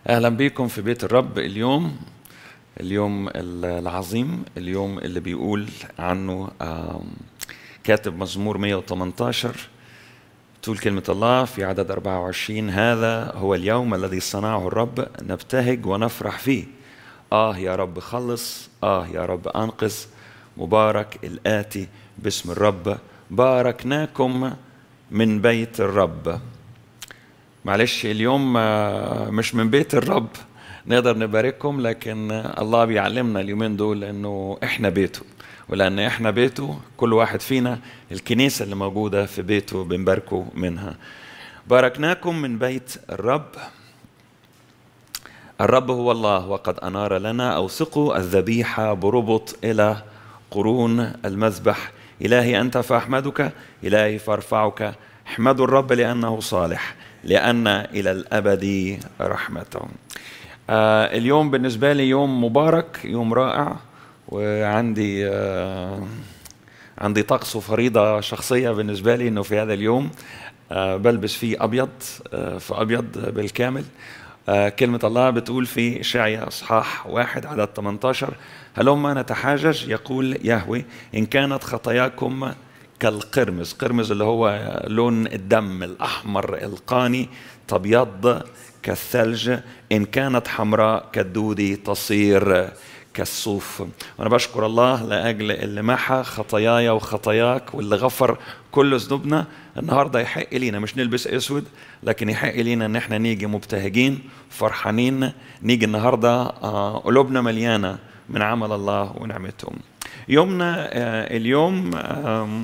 اهلا بيكم في بيت الرب اليوم اليوم العظيم اليوم اللي بيقول عنه آم، كاتب مزمور 118 تقول كلمة الله في عدد 24 هذا هو اليوم الذي صنعه الرب نبتهج ونفرح فيه آه يا رب خلص آه يا رب أنقذ مبارك الآتي باسم الرب باركناكم من بيت الرب معلش اليوم آه، مش من بيت الرب نقدر نبارككم لكن آه، الله بيعلمنا اليومين دول انه احنا بيته ولان احنا بيته كل واحد فينا الكنيسه اللي موجوده في بيته بنباركه منها باركناكم من بيت الرب الرب هو الله وقد انار لنا اوثقوا الذبيحه بربط الى قرون المذبح الهي انت فاحمدك الهي فارفعك احمدوا الرب لانه صالح لان الى الابد رحمته آه اليوم بالنسبه لي يوم مبارك يوم رائع وعندي آه عندي طقس وفريضه شخصيه بالنسبه لي انه في هذا اليوم آه بلبس فيه ابيض آه في ابيض بالكامل آه كلمة الله بتقول في إشعياء إصحاح واحد عدد 18 هلما نتحاجج يقول يهوي إن كانت خطاياكم كالقرمز قرمز اللي هو لون الدم الأحمر القاني تبيض كالثلج إن كانت حمراء كالدود تصير كالصوف وانا بشكر الله لاجل اللي محى خطاياي وخطاياك واللي غفر كل ذنوبنا النهارده يحق لينا مش نلبس اسود لكن يحق لينا ان احنا نيجي مبتهجين فرحانين نيجي النهارده آه، قلوبنا مليانه من عمل الله ونعمته يومنا آه، اليوم آم،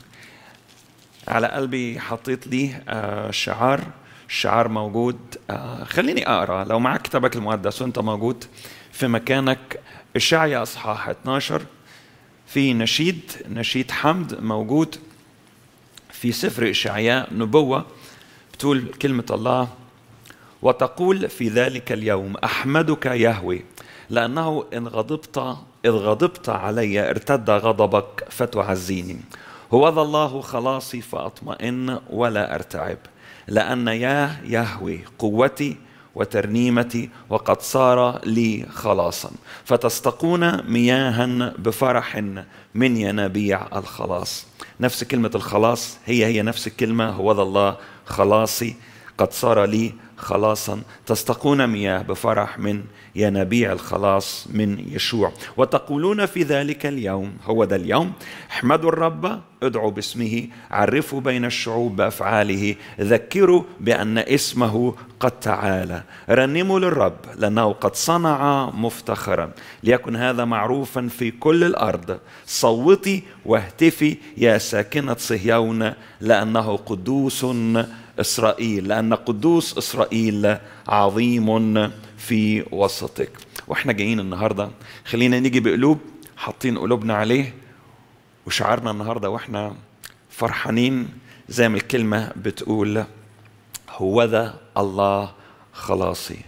على قلبي حطيت لي آه، شعار الشعار موجود آه، خليني اقرا لو معك كتابك المقدس وانت موجود في مكانك اشعيا اصحاح 12 في نشيد نشيد حمد موجود في سفر اشعياء نبوه بتقول كلمه الله وتقول في ذلك اليوم احمدك يهوي لانه ان غضبت اذ غضبت علي ارتد غضبك فتعزيني هو ذا الله خلاصي فاطمئن ولا ارتعب لان يا يهوي قوتي وترنيمتي وقد صار لي خلاصا فتستقون مياها بفرح من ينابيع الخلاص نفس كلمة الخلاص هي هي نفس الكلمة هو ذا الله خلاصي قد صار لي خلاصا تستقون مياه بفرح من ينابيع الخلاص من يشوع وتقولون في ذلك اليوم هو ذا اليوم احمدوا الرب ادعوا باسمه عرفوا بين الشعوب بافعاله ذكروا بان اسمه قد تعالى رنموا للرب لانه قد صنع مفتخرا ليكن هذا معروفا في كل الارض صوتي واهتفي يا ساكنه صهيون لانه قدوس اسرائيل لان قدوس اسرائيل عظيم في وسطك واحنا جايين النهارده خلينا نيجي بقلوب حاطين قلوبنا عليه وشعارنا النهارده واحنا فرحانين زي ما الكلمه بتقول هوذا الله خلاصي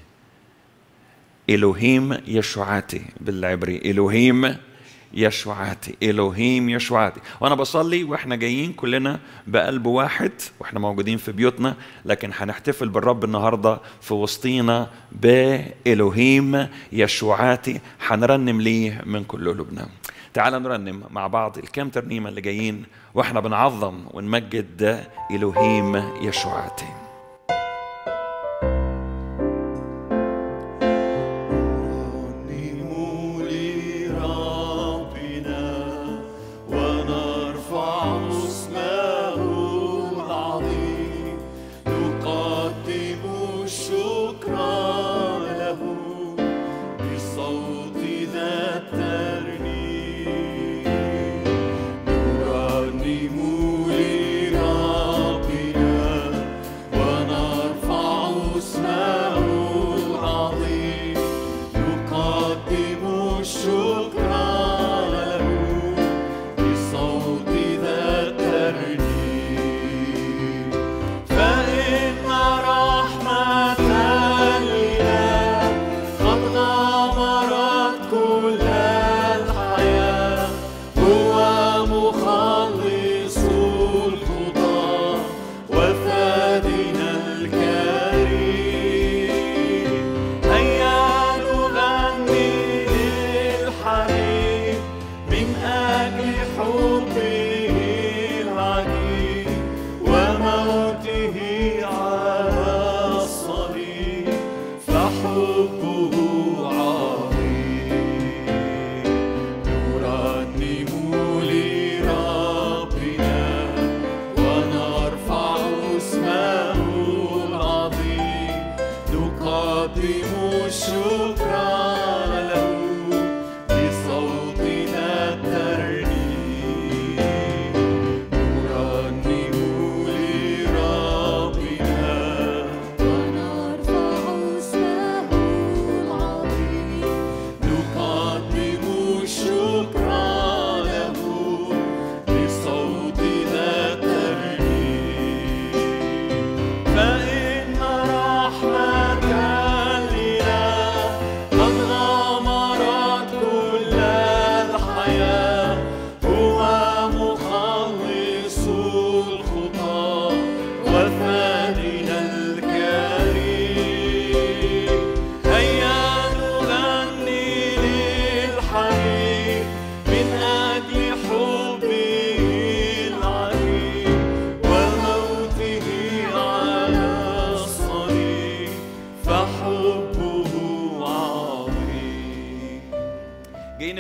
إلهيم يشوعاتي بالعبري إلهيم يشوعاتي إلهيم يشوعاتي وأنا بصلي وإحنا جايين كلنا بقلب واحد وإحنا موجودين في بيوتنا لكن هنحتفل بالرب النهاردة في وسطينا بإلهيم يشوعاتي هنرنم ليه من كل قلوبنا تعال نرنم مع بعض الكام ترنيمة اللي جايين وإحنا بنعظم ونمجد إلهيم يشوعاتي رنموا لربنا ونرفع اسمه العظيم نقدم الشكر له بصوت ذا الترنيم نرنم لربنا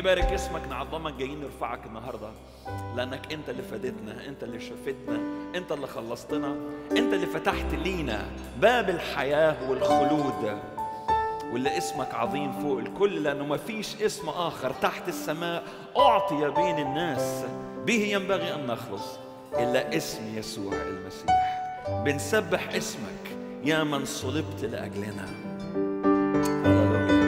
نبارك اسمك نعظمك جايين نرفعك النهارده لانك انت اللي فادتنا انت اللي شفتنا انت اللي خلصتنا انت اللي فتحت لينا باب الحياه والخلود واللي اسمك عظيم فوق الكل لانه ما فيش اسم اخر تحت السماء اعطي بين الناس به ينبغي ان نخلص الا اسم يسوع المسيح بنسبح اسمك يا من صلبت لاجلنا هللويا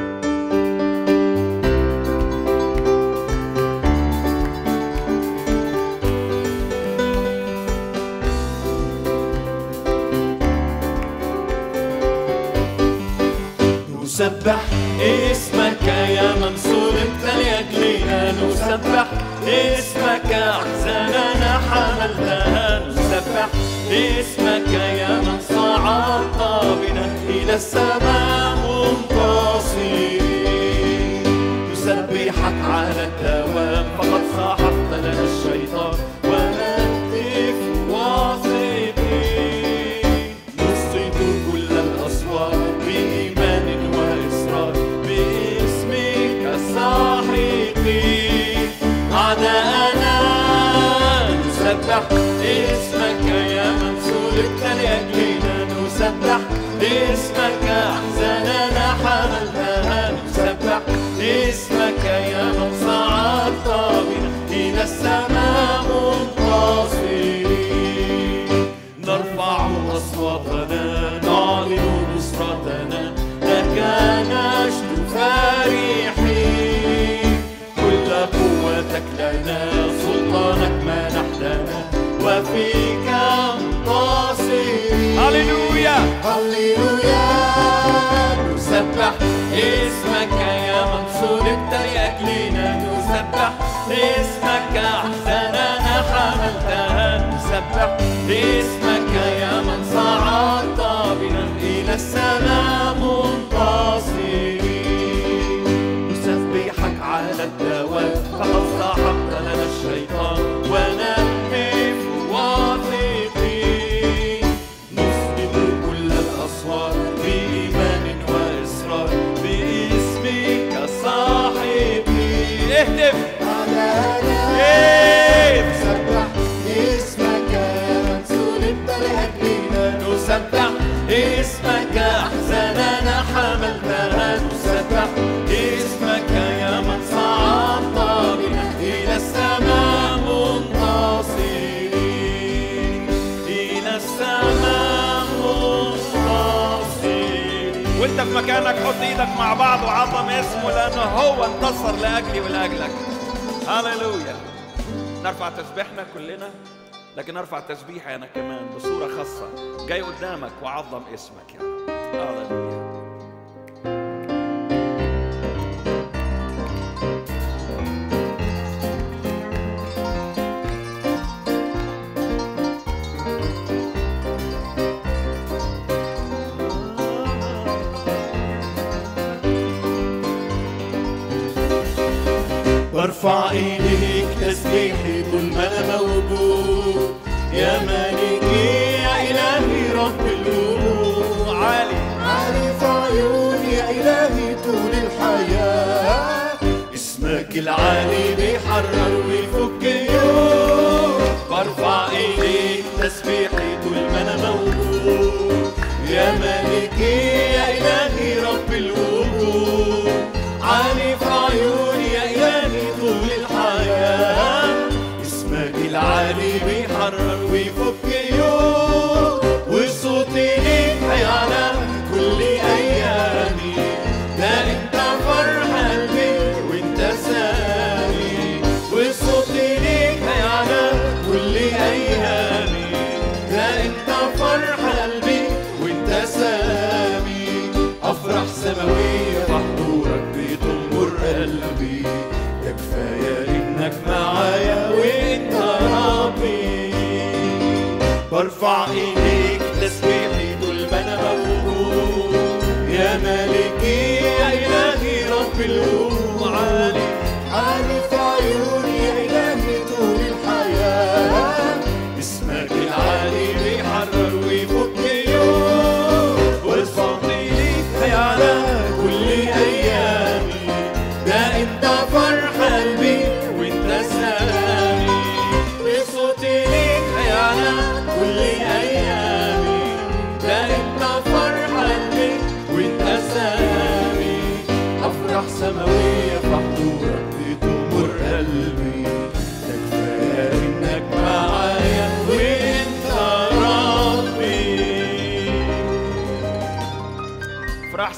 نسبح اسمك يا من صلبت لأجلنا نسبح اسمك أحزاننا حملتها نسبح اسمك يا من صعدت بنا إلى السماء منتصرين نسبحك على الدوام فقد صاحبت لنا الشيطان ونهتف واثقين نصيب كل الأصوات بإيمان وإصرار باسمك الساحقين أعداءنا نسبح اسمك يا من صلبت لأجلنا نسبح اسمك أحزاننا حملتها نسبح اسمك يا من صعدت بنا إلى السماء منتصرين نرفع أصواتنا نعلن نصرتنا لك نشد فرحين كل قوتك لنا سلطانك منحتنا وفيك منتصرين هللويا هللويا نسبح اسمك يا من صلبت لأجلنا نسبح اسمك أحزاننا حملتها نسبح اسمك يا من صعدت بنا إلى السماء منتصرين نسبحك على الدوام فقد صاحبت لنا الشيطان ونهتف واثقين نسجد كل الأصوات بإيمان وإصرار باسمك الصاحبين اهتف اهتف نسبح اسمك يا من صلبت لأجلنا نسبح اسمك أحزاننا حملتها نسبح اسمك يا من صعدت بنا إلى السماء منتصرين إلى السماء منتصرين وانت في مكانك حط ايدك مع بعض وعظم اسمه لانه هو انتصر لاجلي ولاجلك هللويا نرفع تسبيحنا كلنا لكن ارفع تسبيحي انا كمان بصوره خاصه جاي قدامك وعظم اسمك يا رب هللويا وارفع إليك تسبيحي طول ما أنا موجود يا مالكي يا إلهي رب الأمور عالي عالي في عيوني يا إلهي طول الحياة اسمك العالي بيحرر ويفك يوم برفع إليك تسبيحي طول ما أنا موجود يا مالكي يا إلهي رب الوجود عالي في عيوني يا إلهي طول الحياة اسمك العالي بيحرر ويفك يوم وصوتي ليك هيعلى كل أيامي ده أنت فرح قلبي وأنت سامي وصوتي ليك هيعلى كل أيامي ده أنت فرح قلبي وأنت سامي أفرح سماوية بحضورك بتنور قلبي ده كفاية إنك معايا وأنت ربي برفع إيديك تسبيحي طول ما أنا موجود يا مالكي يا إلهي رب الأمور عالي عالي في عيوني يا إلهي طول الحياة اسمك العالي بيحرر ويفك يوم وصوتي ليك هيعلى كل ايامي ده انت فرح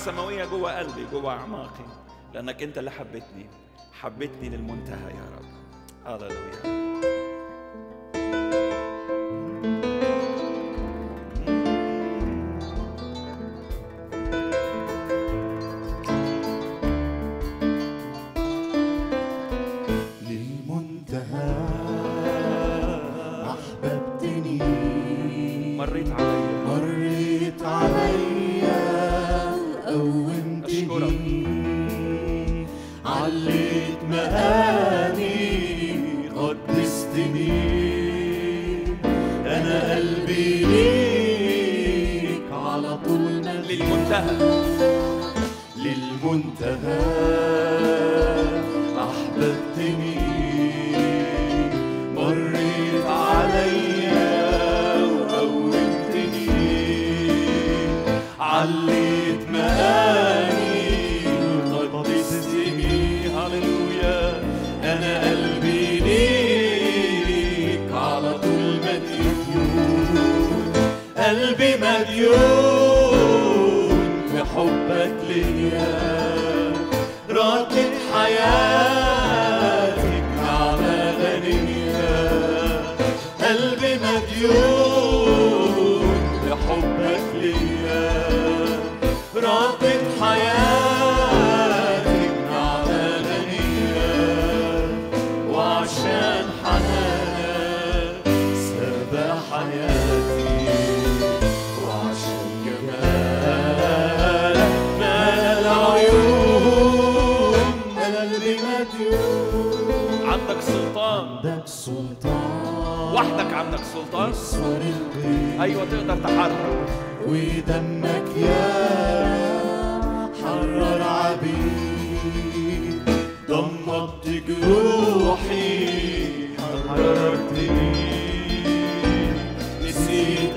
السماوية جوه قلبي جوه أعماقي لأنك أنت اللي حبيتني حبيتني للمنتهى يا رب هللويا للمنتهى أحببتني مريت علي مريت عليا وقومتني عليت مقامي قدستني أنا قلبي ليك على طول مليء للمنتهى للمنتهى أحببتني مريت عليا وقومتني عليت مقامي وقدستني هللويا أنا قلبي ليك على طول مديون قلبي مديون بحبك ليا راكد حياتك نعمة غنية قلبي مديون بحبك ليا راكد حياتك نعمة غنية وعشان حنانك سبى حياتي وعشان جمالك مال العيون أنا اللي مديون عندك سلطان عندك سلطان وحدك عندك سلطان يسور الغيب أيوة تقدر تحرك ودمك يا حرر عبيد ضمت جروحي حررتني نسيت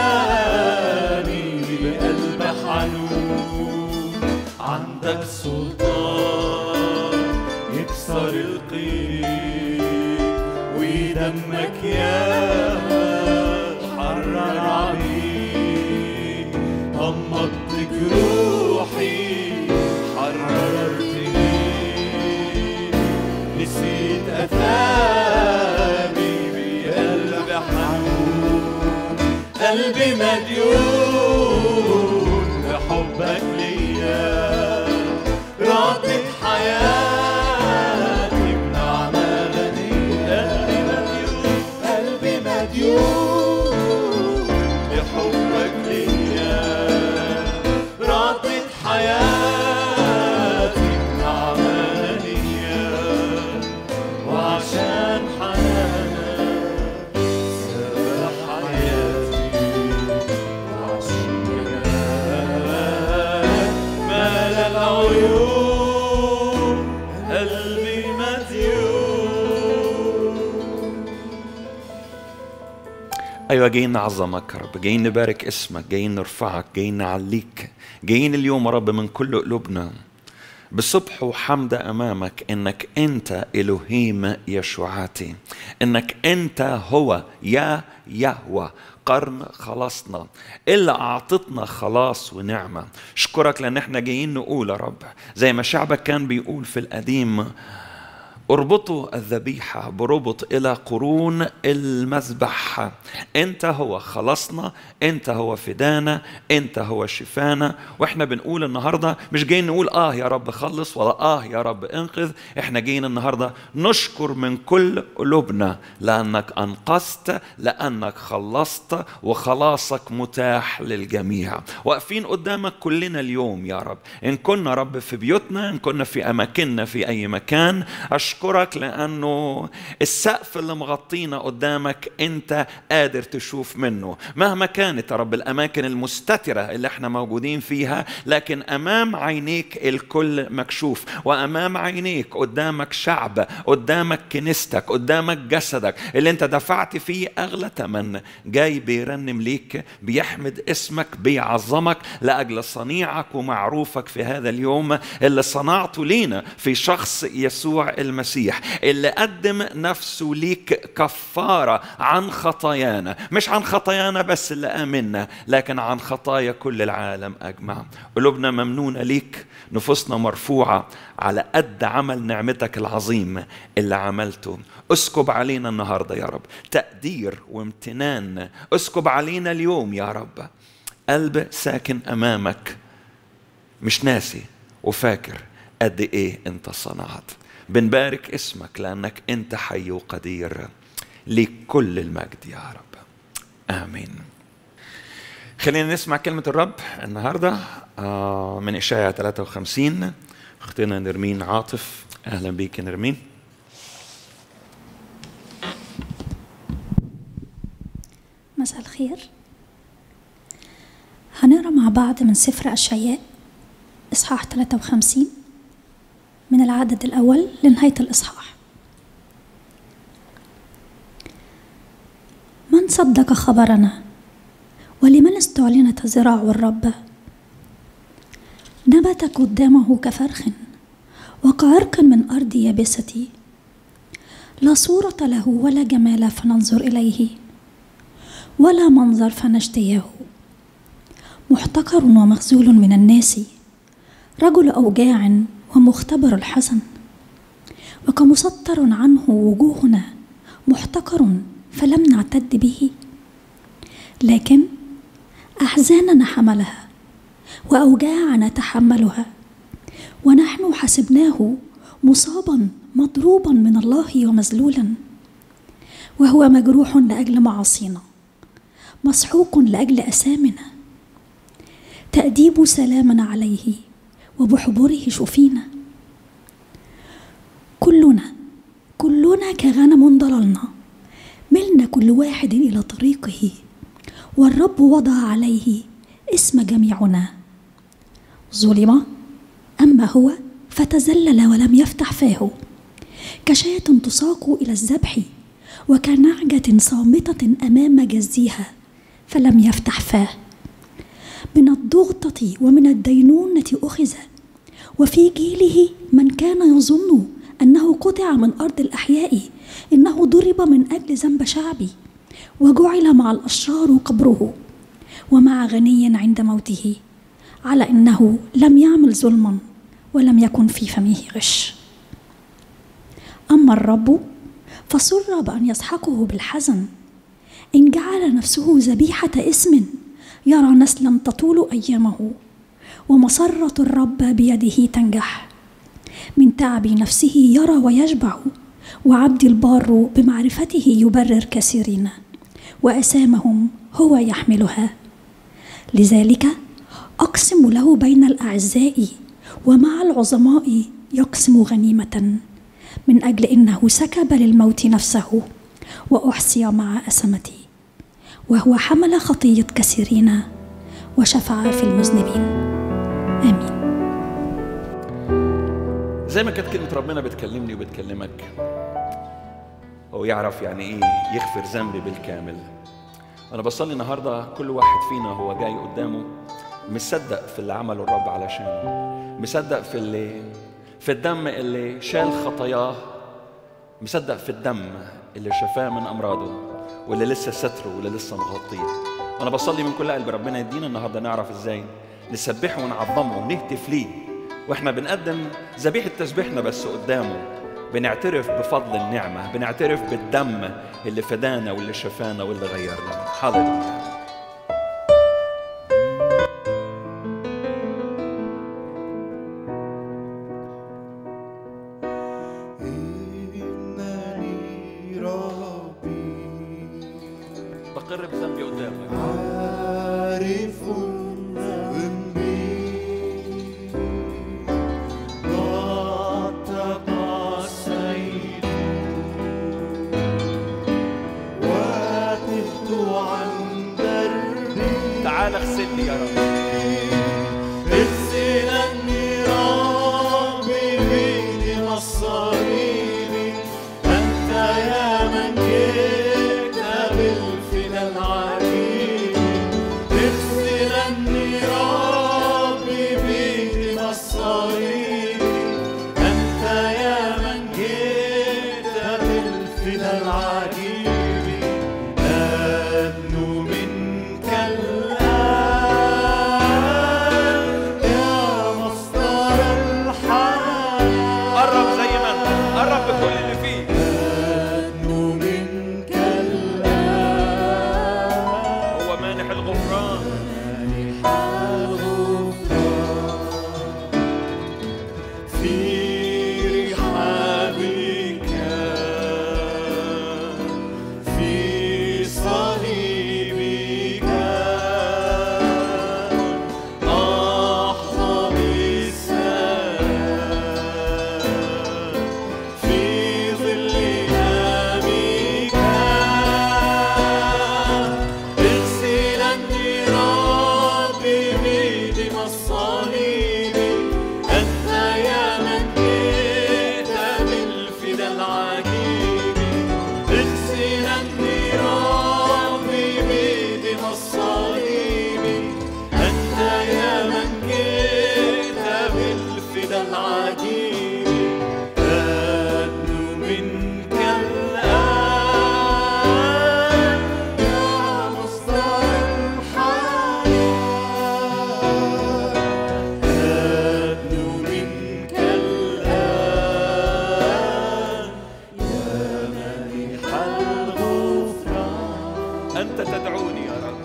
أثاني بقلب حنون عندك سلطان يكسر القيد ودمك يا حرر عبيد غمضت جروحي حررتني نسيت أثامي بقلب حنون قلبي مديون بحبك ليا راضت حياتي بنعمة غنية قلبي مديون قلبي مديون بحبك ليا راضت حياتي بنعمة غنية وعشان حنانك سبح حياتي وعشان جمالك مال العيون قلبي مديون ايوه جايين نعظمك يا رب جايين نبارك اسمك جايين نرفعك جايين نعليك جايين اليوم يا رب من كل قلوبنا بصبح وحمد امامك انك انت الوهيم يشوعاتي انك انت هو يا يهوى قرن خلاصنا اللي اعطتنا خلاص ونعمه اشكرك لان احنا جايين نقول يا رب زي ما شعبك كان بيقول في القديم اربطوا الذبيحة بربط إلى قرون المذبح أنت هو خلصنا أنت هو فدانا أنت هو شفانا وإحنا بنقول النهاردة مش جايين نقول آه يا رب خلص ولا آه يا رب انقذ إحنا جايين النهاردة نشكر من كل قلوبنا لأنك أنقذت لأنك خلصت وخلاصك متاح للجميع واقفين قدامك كلنا اليوم يا رب إن كنا رب في بيوتنا إن كنا في أماكننا في أي مكان أشكرك لأنه السقف اللي مغطينا قدامك أنت قادر تشوف منه مهما كانت يا رب الأماكن المستترة اللي احنا موجودين فيها لكن أمام عينيك الكل مكشوف وأمام عينيك قدامك شعب قدامك كنيستك قدامك جسدك اللي انت دفعت فيه أغلى ثمن جاي بيرنم ليك بيحمد اسمك بيعظمك لأجل صنيعك ومعروفك في هذا اليوم اللي صنعته لينا في شخص يسوع المسيح المسيح اللي قدم نفسه ليك كفارة عن خطايانا مش عن خطايانا بس اللي آمنا لكن عن خطايا كل العالم أجمع قلوبنا ممنونة ليك نفوسنا مرفوعة على قد عمل نعمتك العظيم اللي عملته اسكب علينا النهاردة يا رب تقدير وامتنان اسكب علينا اليوم يا رب قلب ساكن أمامك مش ناسي وفاكر قد ايه انت صنعت بنبارك اسمك لانك انت حي وقدير ليك كل المجد يا رب امين خلينا نسمع كلمة الرب النهاردة آه، من إشاعة 53 أختنا نرمين عاطف أهلا بيك يا نرمين مساء الخير هنقرا مع بعض من سفر أشعياء إصحاح 53 من العدد الأول لنهاية الإصحاح من صدق خبرنا ولمن استعلنت ذراع الرب نبت قدامه كفرخ وكعرق من أرض يابسة لا صورة له ولا جمال فننظر إليه ولا منظر فنشتهيه محتقر ومخذول من الناس رجل أوجاع ومختبر الحزن وكمسطر عنه وجوهنا محتقر فلم نعتد به لكن أحزاننا حملها وأوجاعنا تحملها ونحن حسبناه مصابا مضروبا من الله ومذلولا وهو مجروح لأجل معاصينا مسحوق لأجل أسامنا تأديب سلامنا عليه وبحبره شفينا كلنا كلنا كغنم ضللنا ملنا كل واحد إلى طريقه والرب وضع عليه اسم جميعنا ظلم أما هو فتذلل ولم يفتح فاه كشاة تساق إلى الذبح وكنعجة صامتة أمام جزيها فلم يفتح فاه من الضغطة ومن الدينونة أخذ وفي جيله من كان يظن أنه قطع من أرض الأحياء إنه ضرب من أجل ذنب شعبي وجعل مع الأشرار قبره ومع غني عند موته على إنه لم يعمل ظلما ولم يكن في فمه غش أما الرب فسر بأن يسحقه بالحزن إن جعل نفسه ذبيحة اسم يرى نسلا تطول أيامه ومسرة الرب بيده تنجح من تعب نفسه يرى ويشبع وعبد البار بمعرفته يبرر كثيرين وأسامهم هو يحملها لذلك أقسم له بين الأعزاء ومع العظماء يقسم غنيمة من أجل إنه سكب للموت نفسه وأحصي مع أسمتي وهو حمل خطية كثيرين وشفع في المذنبين آمين زي ما كانت كلمة ربنا بتكلمني وبتكلمك هو يعرف يعني ايه يغفر ذنبي بالكامل انا بصلي النهارده كل واحد فينا هو جاي قدامه مصدق في اللي عمله الرب علشانه مصدق في اللي في الدم اللي شال خطاياه مصدق في الدم اللي شفاه من امراضه واللي لسه ستره واللي لسه مغطيه وانا بصلي من كل قلب ربنا يدينا النهارده نعرف ازاي نسبحه ونعظمه ونهتف ليه واحنا بنقدم ذبيحه تسبيحنا بس قدامه بنعترف بفضل النعمه بنعترف بالدم اللي فدانا واللي شفانا واللي غيرنا هللويا إنني ربي بقر بذنبي قدامك عارف ذنبي قد تقاسيت وتهت عن دربي تعال اغسلني يا رب اغسلني ربي بدم الصليب أنت يا من جئت بالفدا العجيب اغسلني ربي بدم الصليب أنت يا من جئت الفدا العجيب أدنو منك الآن يا مصدر الحياة قرب زي ما انت قرب بكل اللي فيه أدنو منك الآن هو مانح الغفران في رحابك في صليبك أحظى بالسلام في ظل نامك اغسلني ربي بدم الصليب أنت يا من جئت بالفدا العجيب اغسلني ربي بدم الصليب أنت يا من جئت بالفدا العجيب أدنو منك الآن يا مصدر الحياة أدنو منك الآن يا مانح الغفران انت تدعوني يا رب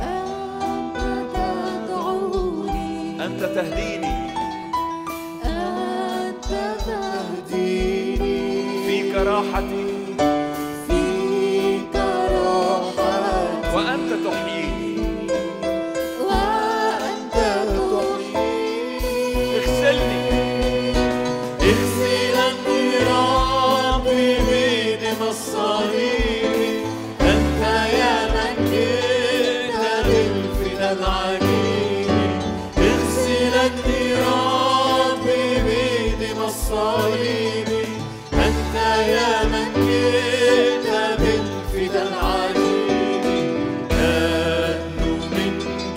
انت تهديني فيك راحتي فيك راحتي وانت تحييني وأنت تحيي اغسلني اغسلني ربي بدم الصليب أنت يا من جئت بالفدا العجيب اغسلني ربي بدم الصليب أنت يا من جئت بالفدا العجيب أدنو منك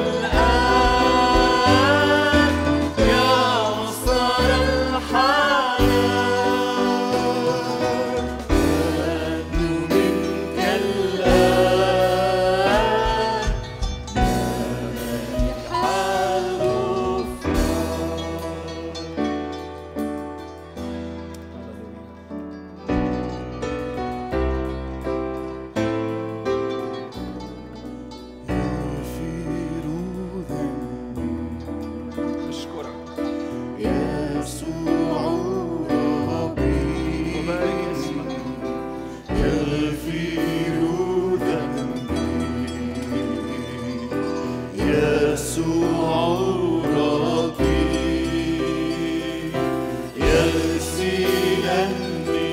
الآن يا مصدر الحياة أدنو منك الآن يا مانح الغفران يغفر ذنبي اشكرك يسوع ربي وبارك اسمك يغفر ذنبي يسوع ربي يغسلني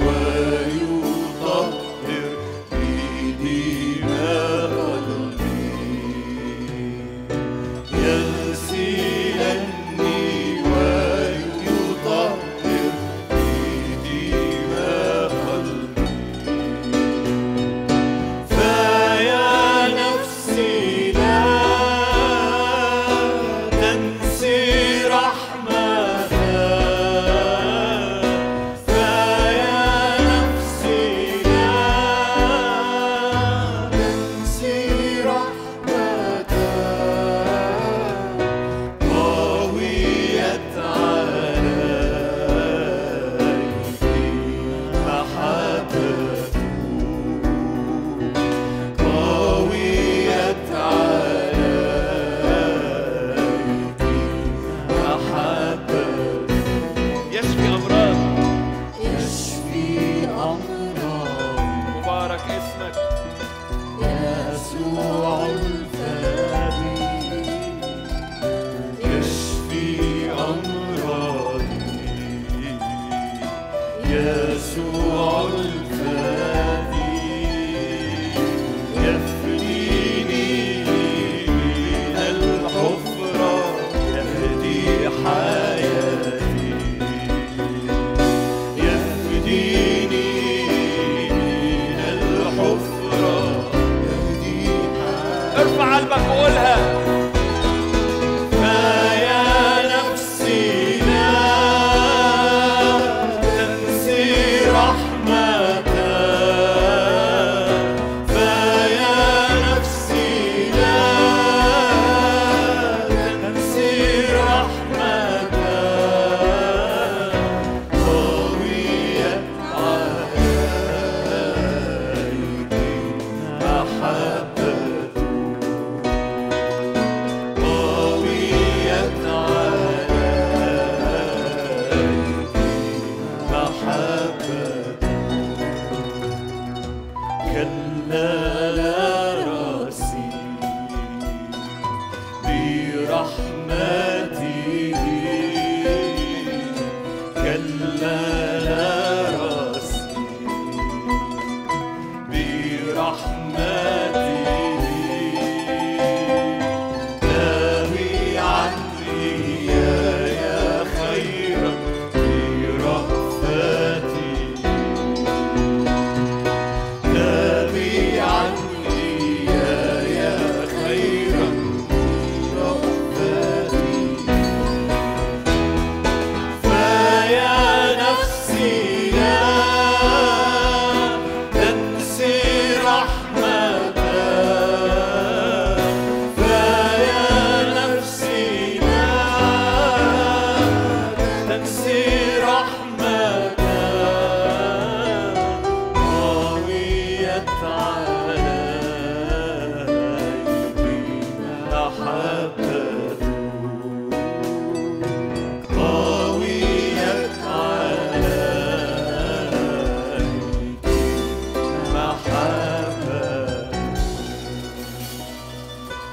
ويطهر بدماء قلبي يغسلني ويطهر بدماء قلبي فيا نفسي لا تنسي رحمتها فيا نفسي لا تنسي رحمتها قويت عليك محبته قويت عليك محبته يشفي امراض يشفي أمراض مبارك اسمك يسوع الفادي يشفي أمراضي يسوع الفادي يفديني من الحفرة يهدي حياتي يهديني من الحفرة يهدي حياتي ارفع قلبك وقولها فيا نفسي لا تنسي رحمتك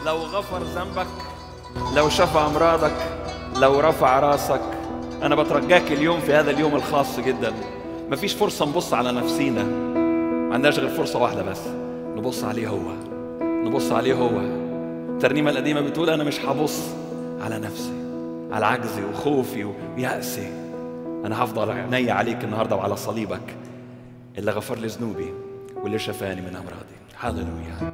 لو غفر ذنبك لو شفى امراضك لو رفع راسك انا بترجاك اليوم في هذا اليوم الخاص جدا مفيش فرصه نبص على نفسينا ما عندناش غير فرصه واحده بس نبص عليه هو نبص عليه هو الترنيمه القديمه بتقول انا مش هبص على نفسي على عجزي وخوفي ويأسي انا هفضل عيني عليك النهارده وعلى صليبك اللي غفر لي ذنوبي واللي شفاني من امراضي هللويا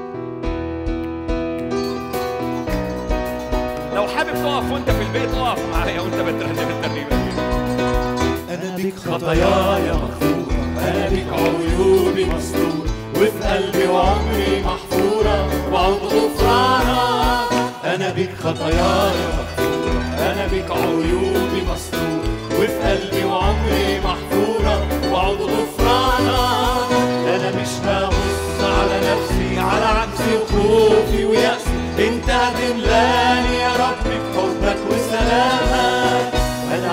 لو حابب تقف وانت في البيت اقف معايا وانت بترنم الترنيمه دي أنا بك خطاياي مغفورة أنا بك عيوبي مستورة وفي قلبي وعمري محفورة وعود غفرانك أنا بك خطاياي مغفورة أنا بك عيوبي مستورة وفي قلبي وعمري محفورة وعود غفرانك أنا مش هبص على نفسي على عجزي وخوفي ويأسي أنت هتملاني يا رب بحبك وسلامك أنا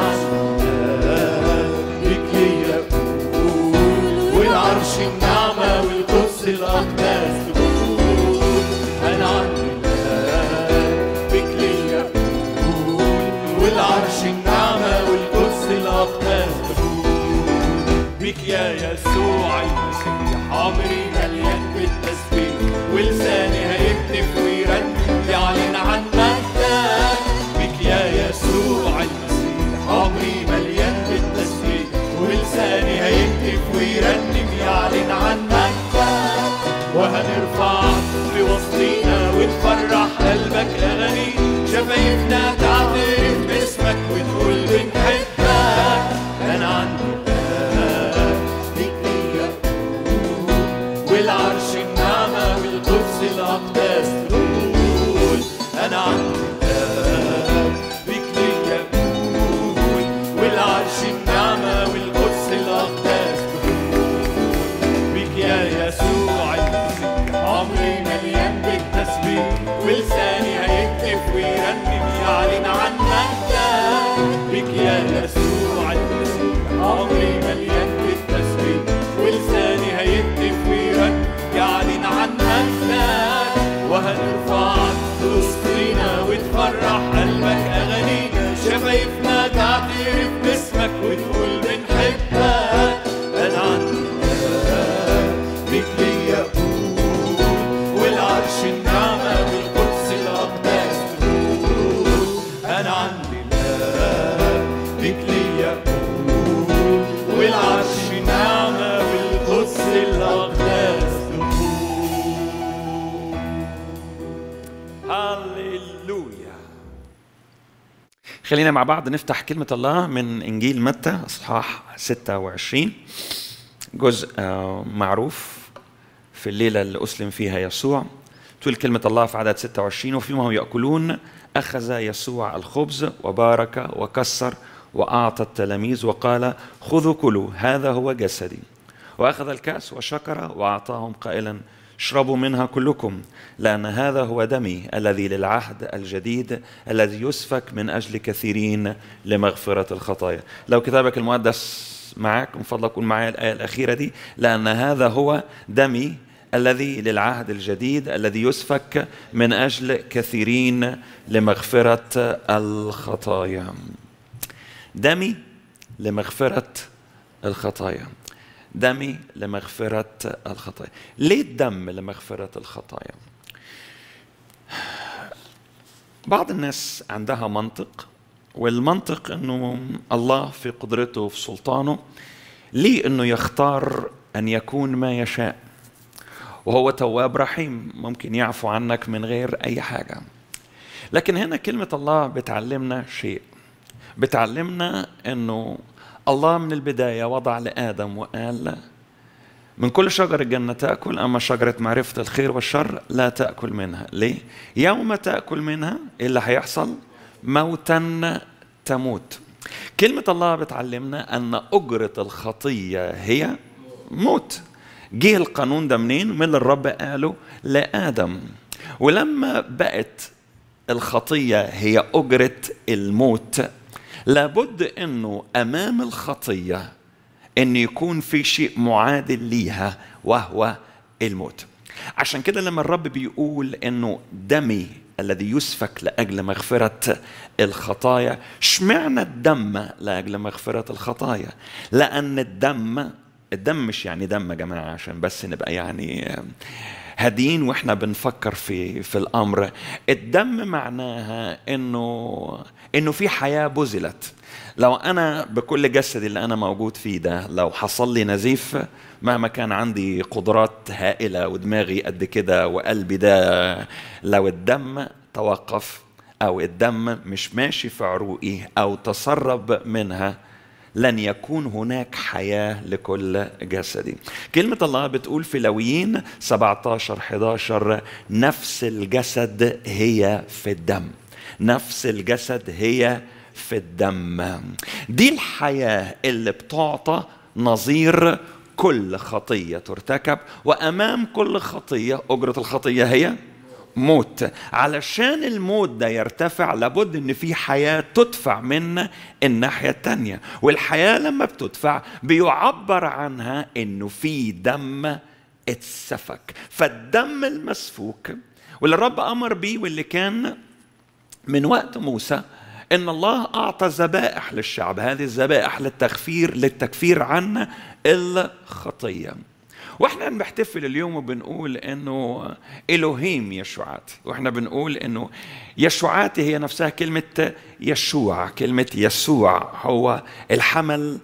عشقك بك ليا أقول والعرش النعمة والقدس الأقداس تقول أنا عندي بك ليا أقول والعرش النعمة والقدس الأقداس تقول بك يا يسوع المسيح عمري مليان بالتسبيح ولساني هيهتف ويرنم يعلن عن مجدك بك يا يسوع المسيح عمري مليان بالتسبيح ولساني هيهتف ويرنم يعلن عن مجدك وهنرفعك في وسطينا وتفرح قلبك اغاني شفايفنا تعترف باسمك وتقول بنحبك انا عندي الآن بك ليا أقول والعرش النعمة والقدس الأقداس تقول أنا عندي الآن بك ليا أقول والعرش النعمة والقدس الأقداس تقول بك يا يسوع المسيح عمري مليان بالتسبيح ولساني هيهتف ويرنم يعلن عن مجدك بك يا يسوع المسيح عمري مليان بالتسبيح ولساني هيهتف ويرنم يعلن عن مجدك وهنرفعك في وسطينا وتفرح قلبك اغانينا شفايفنا تعترف باسمك وتقول بنحبك انا عندي الآن بك ليا أقول والعرش النعمة والقدس الأقداس تقول أنا عندي الآن بك ليا أقول والعرش النعمة والقدس الأقداس تقول هللويا خلينا مع بعض نفتح كلمة الله من إنجيل متى أصحاح 26 جزء آه، معروف في الليلة اللي أسلم فيها يسوع تقول كلمة الله في عدد 26 وفيما هم يأكلون أخذ يسوع الخبز وبارك وكسر وأعطى التلاميذ وقال خذوا كلوا هذا هو جسدي وأخذ الكأس وشكر وأعطاهم قائلا اشربوا منها كلكم لأن هذا هو دمي الذي للعهد الجديد الذي يسفك من أجل كثيرين لمغفرة الخطايا لو كتابك المقدس معك من فضلك قول معايا الآية الأخيرة دي لأن هذا هو دمي الذي للعهد الجديد الذي يسفك من أجل كثيرين لمغفرة الخطايا دمي لمغفرة الخطايا دمي لمغفرة الخطايا ليه الدم لمغفرة الخطايا بعض الناس عندها منطق والمنطق انه الله في قدرته وفي سلطانه ليه انه يختار ان يكون ما يشاء وهو تواب رحيم ممكن يعفو عنك من غير اي حاجه لكن هنا كلمه الله بتعلمنا شيء بتعلمنا انه الله من البدايه وضع لادم وقال من كل شجر الجنة تأكل أما شجرة معرفة الخير والشر لا تأكل منها ليه؟ يوم تأكل منها إيه اللي هيحصل؟ موتا تموت كلمة الله بتعلمنا أن أجرة الخطية هي موت جه القانون ده منين؟ من اللي الرب قاله لآدم ولما بقت الخطية هي أجرة الموت لابد أنه أمام الخطية ان يكون في شيء معادل ليها وهو الموت عشان كده لما الرب بيقول انه دمي الذي يسفك لاجل مغفره الخطايا اشمعنى الدم لاجل مغفره الخطايا لان الدم الدم مش يعني دم يا جماعه عشان بس نبقى يعني هادين واحنا بنفكر في في الامر الدم معناها انه انه في حياه بذلت لو انا بكل جسدي اللي انا موجود فيه ده لو حصل لي نزيف مهما كان عندي قدرات هائله ودماغي قد كده وقلبي ده لو الدم توقف او الدم مش ماشي في عروقي او تسرب منها لن يكون هناك حياة لكل جسدي كلمة الله بتقول في لويين 17 11 نفس الجسد هي في الدم نفس الجسد هي في الدم دي الحياة اللي بتعطى نظير كل خطية ترتكب وأمام كل خطية أجرة الخطية هي موت علشان الموت ده يرتفع لابد ان في حياة تدفع من الناحية التانية والحياة لما بتدفع بيعبر عنها انه في دم اتسفك فالدم المسفوك واللي الرب امر بيه واللي كان من وقت موسى ان الله اعطى ذبائح للشعب هذه الذبائح للتغفير للتكفير عن الخطيه واحنا بنحتفل اليوم وبنقول انه الوهيم يشوعات واحنا بنقول انه يشوعات هي نفسها كلمه يشوع كلمه يسوع هو الحمل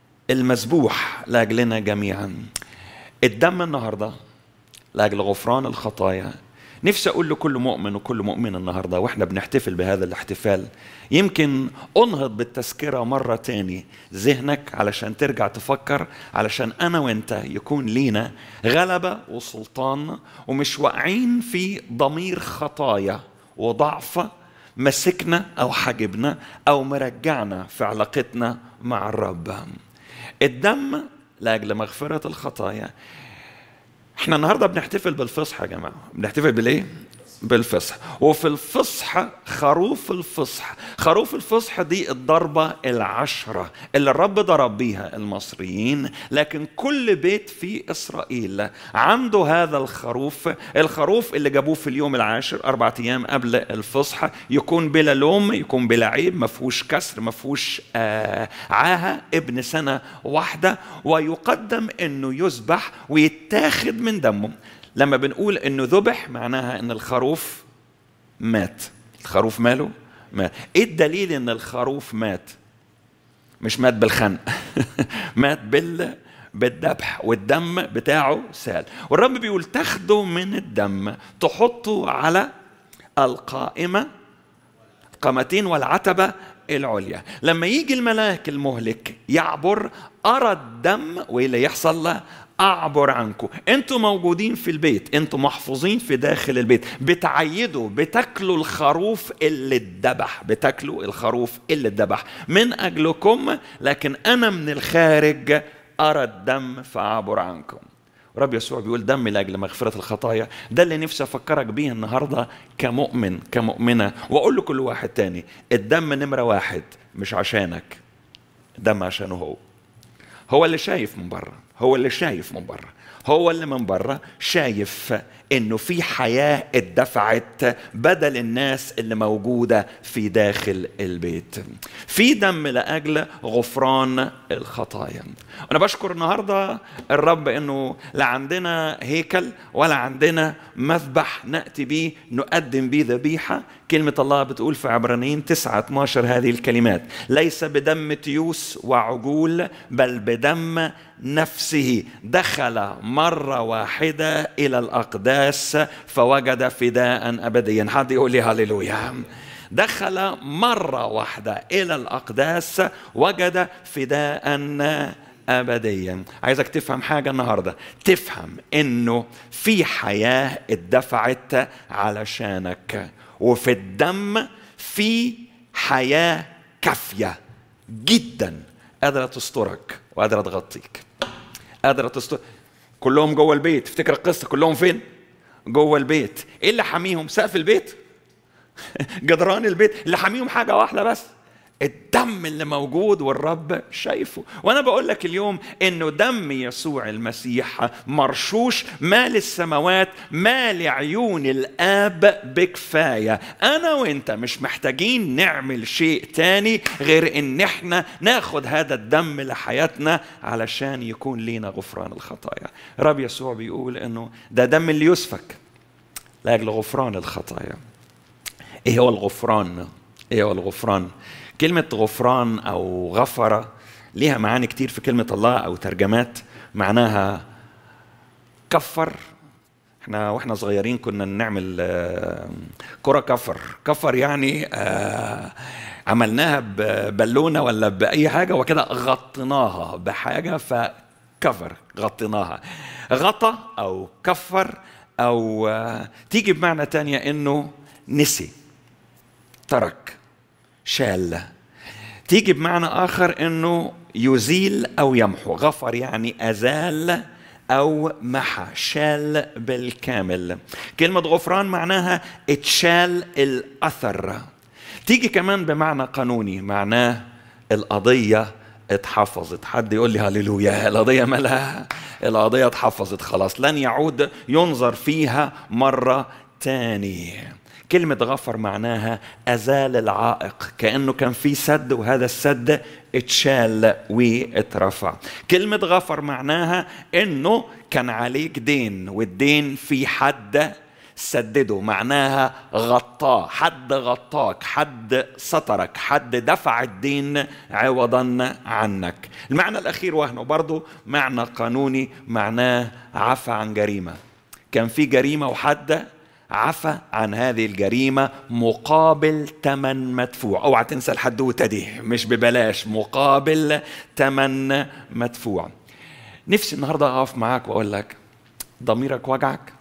المذبوح لاجلنا جميعا الدم النهارده لاجل غفران الخطايا نفسي اقول لكل مؤمن وكل مؤمن النهارده واحنا بنحتفل بهذا الاحتفال يمكن انهض بالتذكره مره تاني ذهنك علشان ترجع تفكر علشان انا وانت يكون لينا غلبه وسلطان ومش واقعين في ضمير خطايا وضعف مسكنا او حجبنا او مرجعنا في علاقتنا مع الرب الدم لاجل مغفره الخطايا احنا النهارده بنحتفل بالفصح يا جماعه بنحتفل بالايه بالفصح وفي الفصح خروف الفصح خروف الفصح دي الضربة العشرة اللي الرب ضرب بيها المصريين لكن كل بيت في إسرائيل عنده هذا الخروف الخروف اللي جابوه في اليوم العاشر أربعة أيام قبل الفصح يكون بلا لوم يكون بلا عيب ما فيهوش كسر ما فيهوش آه عاهة ابن سنة واحدة ويقدم انه يذبح ويتاخد من دمه لما بنقول انه ذبح معناها ان الخروف مات الخروف ماله مات ايه الدليل ان الخروف مات مش مات بالخنق مات بال بالذبح والدم بتاعه سال والرب بيقول تاخده من الدم تحطه على القائمه قامتين والعتبه العليا لما يجي الملاك المهلك يعبر أرى الدم وإيه اللي يحصل له أعبر عنكم أنتوا موجودين في البيت أنتوا محفوظين في داخل البيت بتعيدوا بتاكلوا الخروف اللي اتذبح بتاكلوا الخروف اللي اتذبح من أجلكم لكن أنا من الخارج أرى الدم فأعبر عنكم رب يسوع بيقول دم لاجل مغفره الخطايا ده اللي نفسي افكرك بيه النهارده كمؤمن كمؤمنه واقول لكل واحد تاني الدم نمره واحد مش عشانك الدم عشانه هو هو اللي شايف من بره هو اللي شايف من بره هو اللي من بره شايف انه في حياه اتدفعت بدل الناس اللي موجوده في داخل البيت في دم لاجل غفران الخطايا انا بشكر النهارده الرب انه لا عندنا هيكل ولا عندنا مذبح ناتي بيه نقدم بيه ذبيحه كلمه الله بتقول في عبرانيين 9 12 هذه الكلمات ليس بدم تيوس وعجول بل بدم نفسه دخل مره واحده الى الاقداس فوجد فداء ابديا حد يقول لي هللويا دخل مرة واحدة إلى الأقداس وجد فداء أبديا عايزك تفهم حاجة النهاردة تفهم إنه في حياة اتدفعت علشانك وفي الدم في حياة كافية جدا قادرة تسترك وقادرة تغطيك قادرة تستر كلهم جوه البيت افتكر القصة كلهم فين جوه البيت ايه اللي حاميهم سقف البيت جدران البيت اللي حاميهم حاجة واحدة بس الدم اللي موجود والرب شايفه وانا بقول لك اليوم انه دم يسوع المسيح مرشوش مال السماوات مال عيون الاب بكفايه انا وانت مش محتاجين نعمل شيء تاني غير ان احنا ناخد هذا الدم لحياتنا علشان يكون لينا غفران الخطايا رب يسوع بيقول انه ده دم اللي يسفك لاجل غفران الخطايا ايه هو الغفران ايه هو الغفران كلمة غفران أو غفر ليها معاني كتير في كلمة الله أو ترجمات معناها كفر احنا واحنا صغيرين كنا نعمل آه، كرة كفر كفر يعني آه، عملناها ببالونة ولا بأي حاجة وكده غطيناها بحاجة فكفر غطيناها غطى أو كفر أو آه، تيجي بمعنى تانية إنه نسي ترك شال تيجي بمعنى آخر أنه يزيل أو يمحو غفر يعني أزال أو محى شال بالكامل كلمة غفران معناها اتشال الأثر تيجي كمان بمعنى قانوني معناه القضية اتحفظت حد يقول لي هللويا القضية مالها القضية اتحفظت خلاص لن يعود ينظر فيها مرة تاني كلمة غفر معناها أزال العائق كأنه كان في سد وهذا السد اتشال واترفع كلمة غفر معناها أنه كان عليك دين والدين في حد سدده معناها غطاه حد غطاك حد سترك حد دفع الدين عوضا عنك المعنى الأخير وهنا برضو معنى قانوني معناه عفى عن جريمة كان في جريمة وحد عفى عن هذه الجريمة مقابل تمن مدفوع اوعى تنسى الحدوتة دي مش ببلاش مقابل تمن مدفوع نفسي النهاردة أقف معاك وأقول لك ضميرك وجعك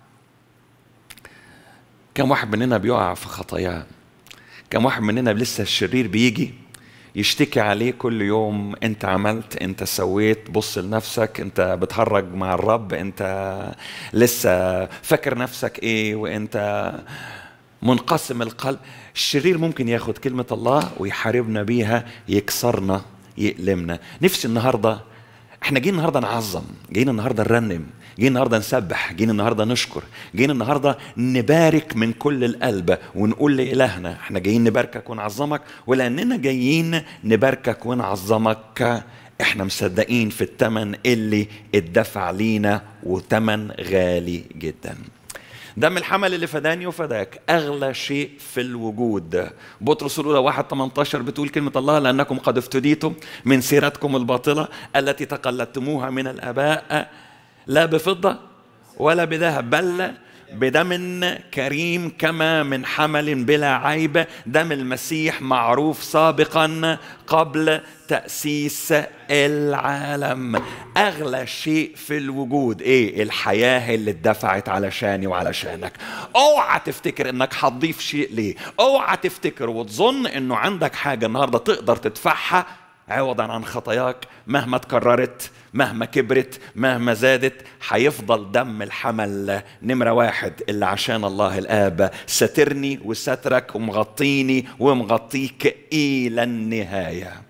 كم واحد مننا بيقع في خطاياه كم واحد مننا لسه الشرير بيجي يشتكي عليه كل يوم انت عملت انت سويت بص لنفسك انت بتهرج مع الرب انت لسه فاكر نفسك ايه وانت منقسم القلب الشرير ممكن ياخد كلمة الله ويحاربنا بيها يكسرنا يألمنا نفسي النهاردة احنا جايين النهاردة نعظم جايين النهاردة نرنم جايين النهارده نسبح جايين النهارده نشكر جايين النهارده نبارك من كل القلب ونقول لإلهنا احنا جايين نباركك ونعظمك ولأننا جايين نباركك ونعظمك احنا مصدقين في الثمن اللي اتدفع لينا وثمن غالي جدا دم الحمل اللي فداني وفداك اغلى شيء في الوجود بطرس الاولى 1 18 بتقول كلمه الله لانكم قد افتديتم من سيرتكم الباطله التي تقلدتموها من الاباء لا بفضة ولا بذهب بل بدم كريم كما من حمل بلا عيب دم المسيح معروف سابقا قبل تأسيس العالم أغلى شيء في الوجود إيه الحياة اللي اتدفعت علشاني وعلشانك اوعى تفتكر انك هتضيف شيء ليه اوعى تفتكر وتظن انه عندك حاجة النهاردة تقدر تدفعها عوضا عن خطاياك مهما تكررت مهما كبرت مهما زادت هيفضل دم الحمل نمرة واحد اللي عشان الله الآب سترني وسترك ومغطيني ومغطيك إلى النهاية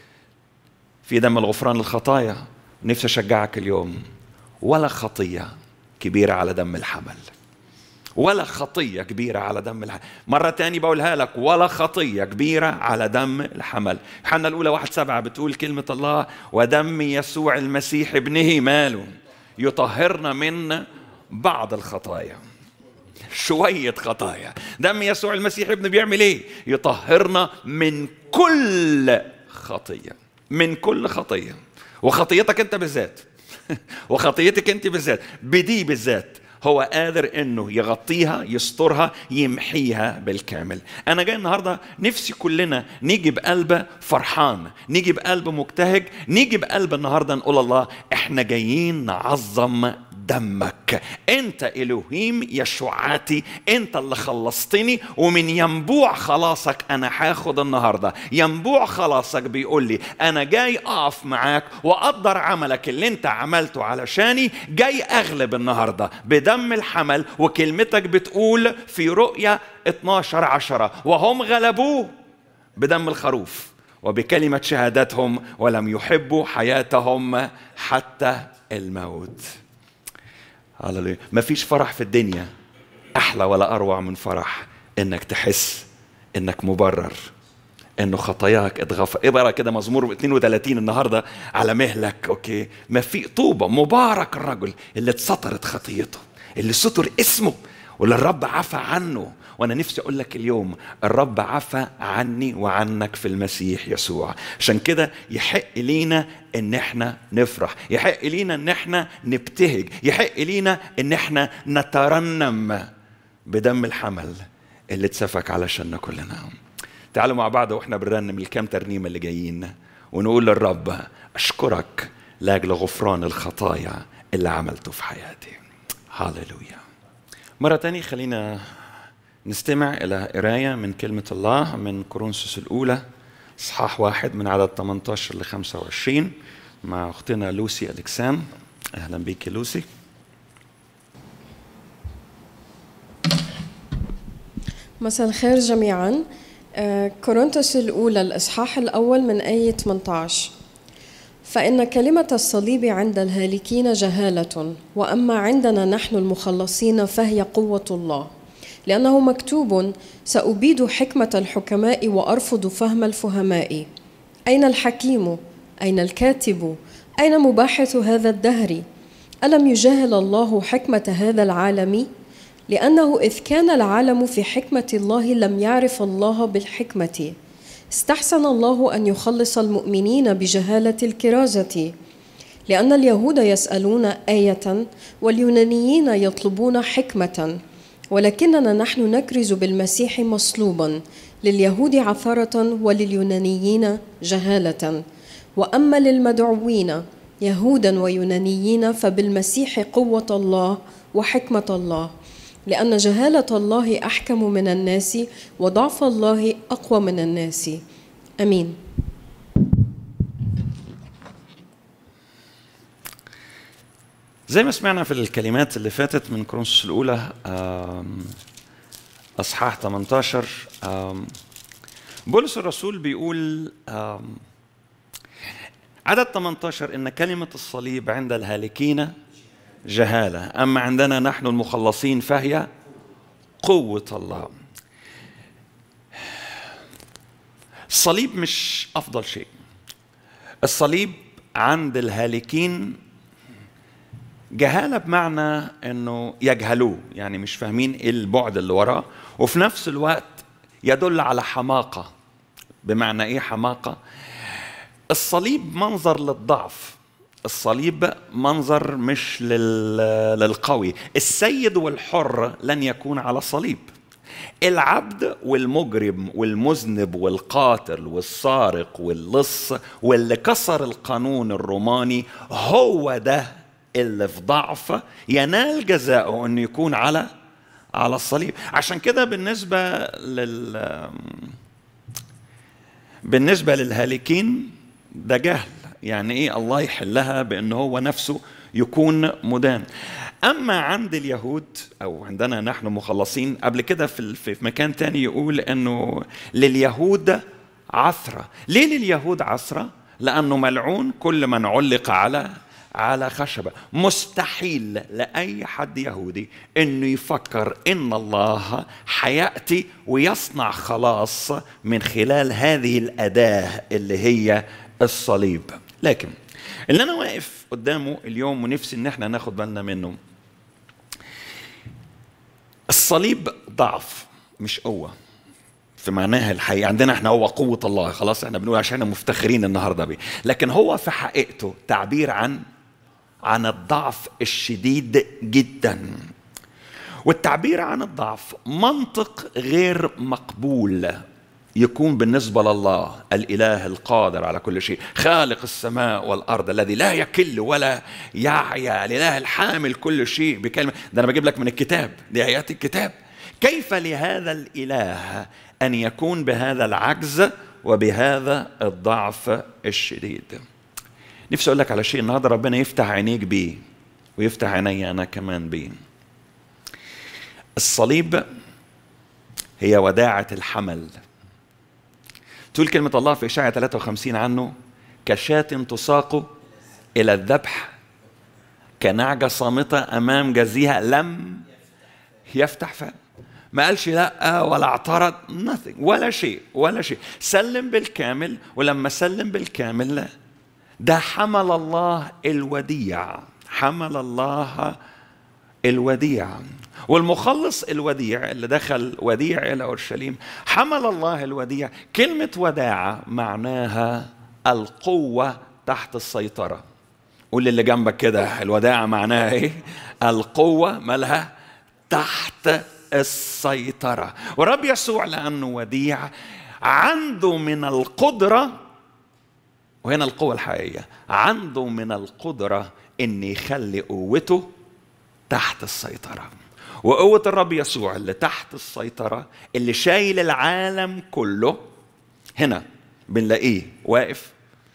في دم الغفران للخطايا نفسي أشجعك اليوم ولا خطية كبيرة على دم الحمل ولا خطية كبيرة على دم الحمل مرة تاني بقولها لك ولا خطية كبيرة على دم الحمل حنا الأولى واحد سبعة بتقول كلمة الله ودم يسوع المسيح ابنه ماله يطهرنا من بعض الخطايا شوية خطايا دم يسوع المسيح ابنه بيعمل ايه يطهرنا من كل خطية من كل خطية وخطيتك انت بالذات وخطيتك انت بالذات بدي بالذات هو قادر انه يغطيها يسترها يمحيها بالكامل انا جاي النهارده نفسي كلنا نيجي بقلب فرحان نيجي بقلب مبتهج نيجي بقلب النهارده نقول الله احنا جايين نعظم دمك انت الوهيم يشوعاتي انت اللي خلصتني ومن ينبوع خلاصك انا هاخد النهارده ينبوع خلاصك بيقول لي انا جاي اقف معاك واقدر عملك اللي انت عملته علشاني جاي اغلب النهارده بدم الحمل وكلمتك بتقول في رؤيا 12 عشرة وهم غلبوه بدم الخروف وبكلمة شهادتهم ولم يحبوا حياتهم حتى الموت هللويا مفيش فرح في الدنيا أحلى ولا أروع من فرح إنك تحس إنك مبرر انه خطاياك اتغفر اقرا كده مزمور 32 النهارده على مهلك اوكي ما في طوبى مبارك الرجل اللي اتسطرت خطيته اللي ستر اسمه واللي الرب عفى عنه وانا نفسي اقول لك اليوم الرب عفى عني وعنك في المسيح يسوع عشان كده يحق لينا ان احنا نفرح يحق لينا ان احنا نبتهج يحق لينا ان احنا نترنم بدم الحمل اللي اتسفك علشان كلنا تعالوا مع بعض واحنا بنرنم الكام ترنيمه اللي جايين ونقول للرب اشكرك لاجل غفران الخطايا اللي عملته في حياتي هاللويا مرة تانية خلينا نستمع إلى قراية من كلمة الله من كورنثوس الأولى إصحاح واحد من عدد 18 ل 25 مع أختنا لوسي ألكسان أهلا بيك يا لوسي مساء الخير جميعا آه، كورنثوس الأولى الإصحاح الأول من آية 18 فإن كلمة الصليب عند الهالكين جهالة وأما عندنا نحن المخلصين فهي قوة الله لأنه مكتوب سأبيد حكمة الحكماء وأرفض فهم الفهماء أين الحكيم؟ أين الكاتب؟ أين مباحث هذا الدهر؟ ألم يجاهل الله حكمة هذا العالم؟ لأنه إذ كان العالم في حكمة الله لم يعرف الله بالحكمة استحسن الله أن يخلص المؤمنين بجهالة الكرازة لأن اليهود يسألون آية واليونانيين يطلبون حكمة ولكننا نحن نكرز بالمسيح مصلوبا لليهود عثرة ولليونانيين جهالة وأما للمدعوين يهودا ويونانيين فبالمسيح قوة الله وحكمة الله لأن جهالة الله أحكم من الناس وضعف الله أقوى من الناس أمين زي ما سمعنا في الكلمات اللي فاتت من كورنثوس الأولى آم، أصحاح 18 آم، بولس الرسول بيقول آم، عدد 18 إن كلمة الصليب عند الهالكين جهالة أما عندنا نحن المخلصين فهي قوة الله الصليب مش أفضل شيء الصليب عند الهالكين جهالة بمعنى انه يجهلوه يعني مش فاهمين ايه البعد اللي وراه وفي نفس الوقت يدل على حماقة بمعنى ايه حماقة الصليب منظر للضعف الصليب منظر مش لل... للقوي السيد والحر لن يكون على صليب العبد والمجرم والمذنب والقاتل والسارق واللص واللي كسر القانون الروماني هو ده اللي في ضعف ينال جزاؤه انه يكون على على الصليب عشان كده بالنسبه لل بالنسبه للهالكين ده جهل يعني ايه الله يحلها بان هو نفسه يكون مدان اما عند اليهود او عندنا نحن مخلصين قبل كده في في مكان تاني يقول انه لليهود عثره ليه لليهود عثره لانه ملعون كل من علق على على خشبه مستحيل لاي حد يهودي انه يفكر ان الله حياتي ويصنع خلاص من خلال هذه الاداه اللي هي الصليب لكن اللي انا واقف قدامه اليوم ونفسي ان احنا ناخد بالنا منه الصليب ضعف مش قوه في معناها الحقيقي عندنا احنا هو قوه الله خلاص احنا بنقول عشان مفتخرين النهارده بيه لكن هو في حقيقته تعبير عن عن الضعف الشديد جدا والتعبير عن الضعف منطق غير مقبول يكون بالنسبه لله الاله القادر على كل شيء خالق السماء والارض الذي لا يكل ولا يعيا الاله الحامل كل شيء بكلمه ده انا بجيب لك من الكتاب دي ايات الكتاب كيف لهذا الاله ان يكون بهذا العجز وبهذا الضعف الشديد نفسي اقول لك على شيء النهارده ربنا يفتح عينيك بيه ويفتح عيني انا كمان بيه الصليب هي وداعة الحمل تقول كلمة الله في إشاعة 53 عنه كشاة تساق إلى الذبح كنعجة صامتة أمام جزيها لم يفتح فم ما قالش لا ولا اعترض nothing ولا شيء ولا شيء سلم بالكامل ولما سلم بالكامل ده حمل الله الوديع حمل الله الوديع والمخلص الوديع اللي دخل وديع الى اورشليم حمل الله الوديع كلمه وداعه معناها القوه تحت السيطره قول اللي جنبك كده الوداعه معناها ايه القوه مالها تحت السيطره ورب يسوع لانه وديع عنده من القدره وهنا القوه الحقيقيه عنده من القدره ان يخلي قوته تحت السيطرة وقوة الرب يسوع اللي تحت السيطرة اللي شايل العالم كله هنا بنلاقيه واقف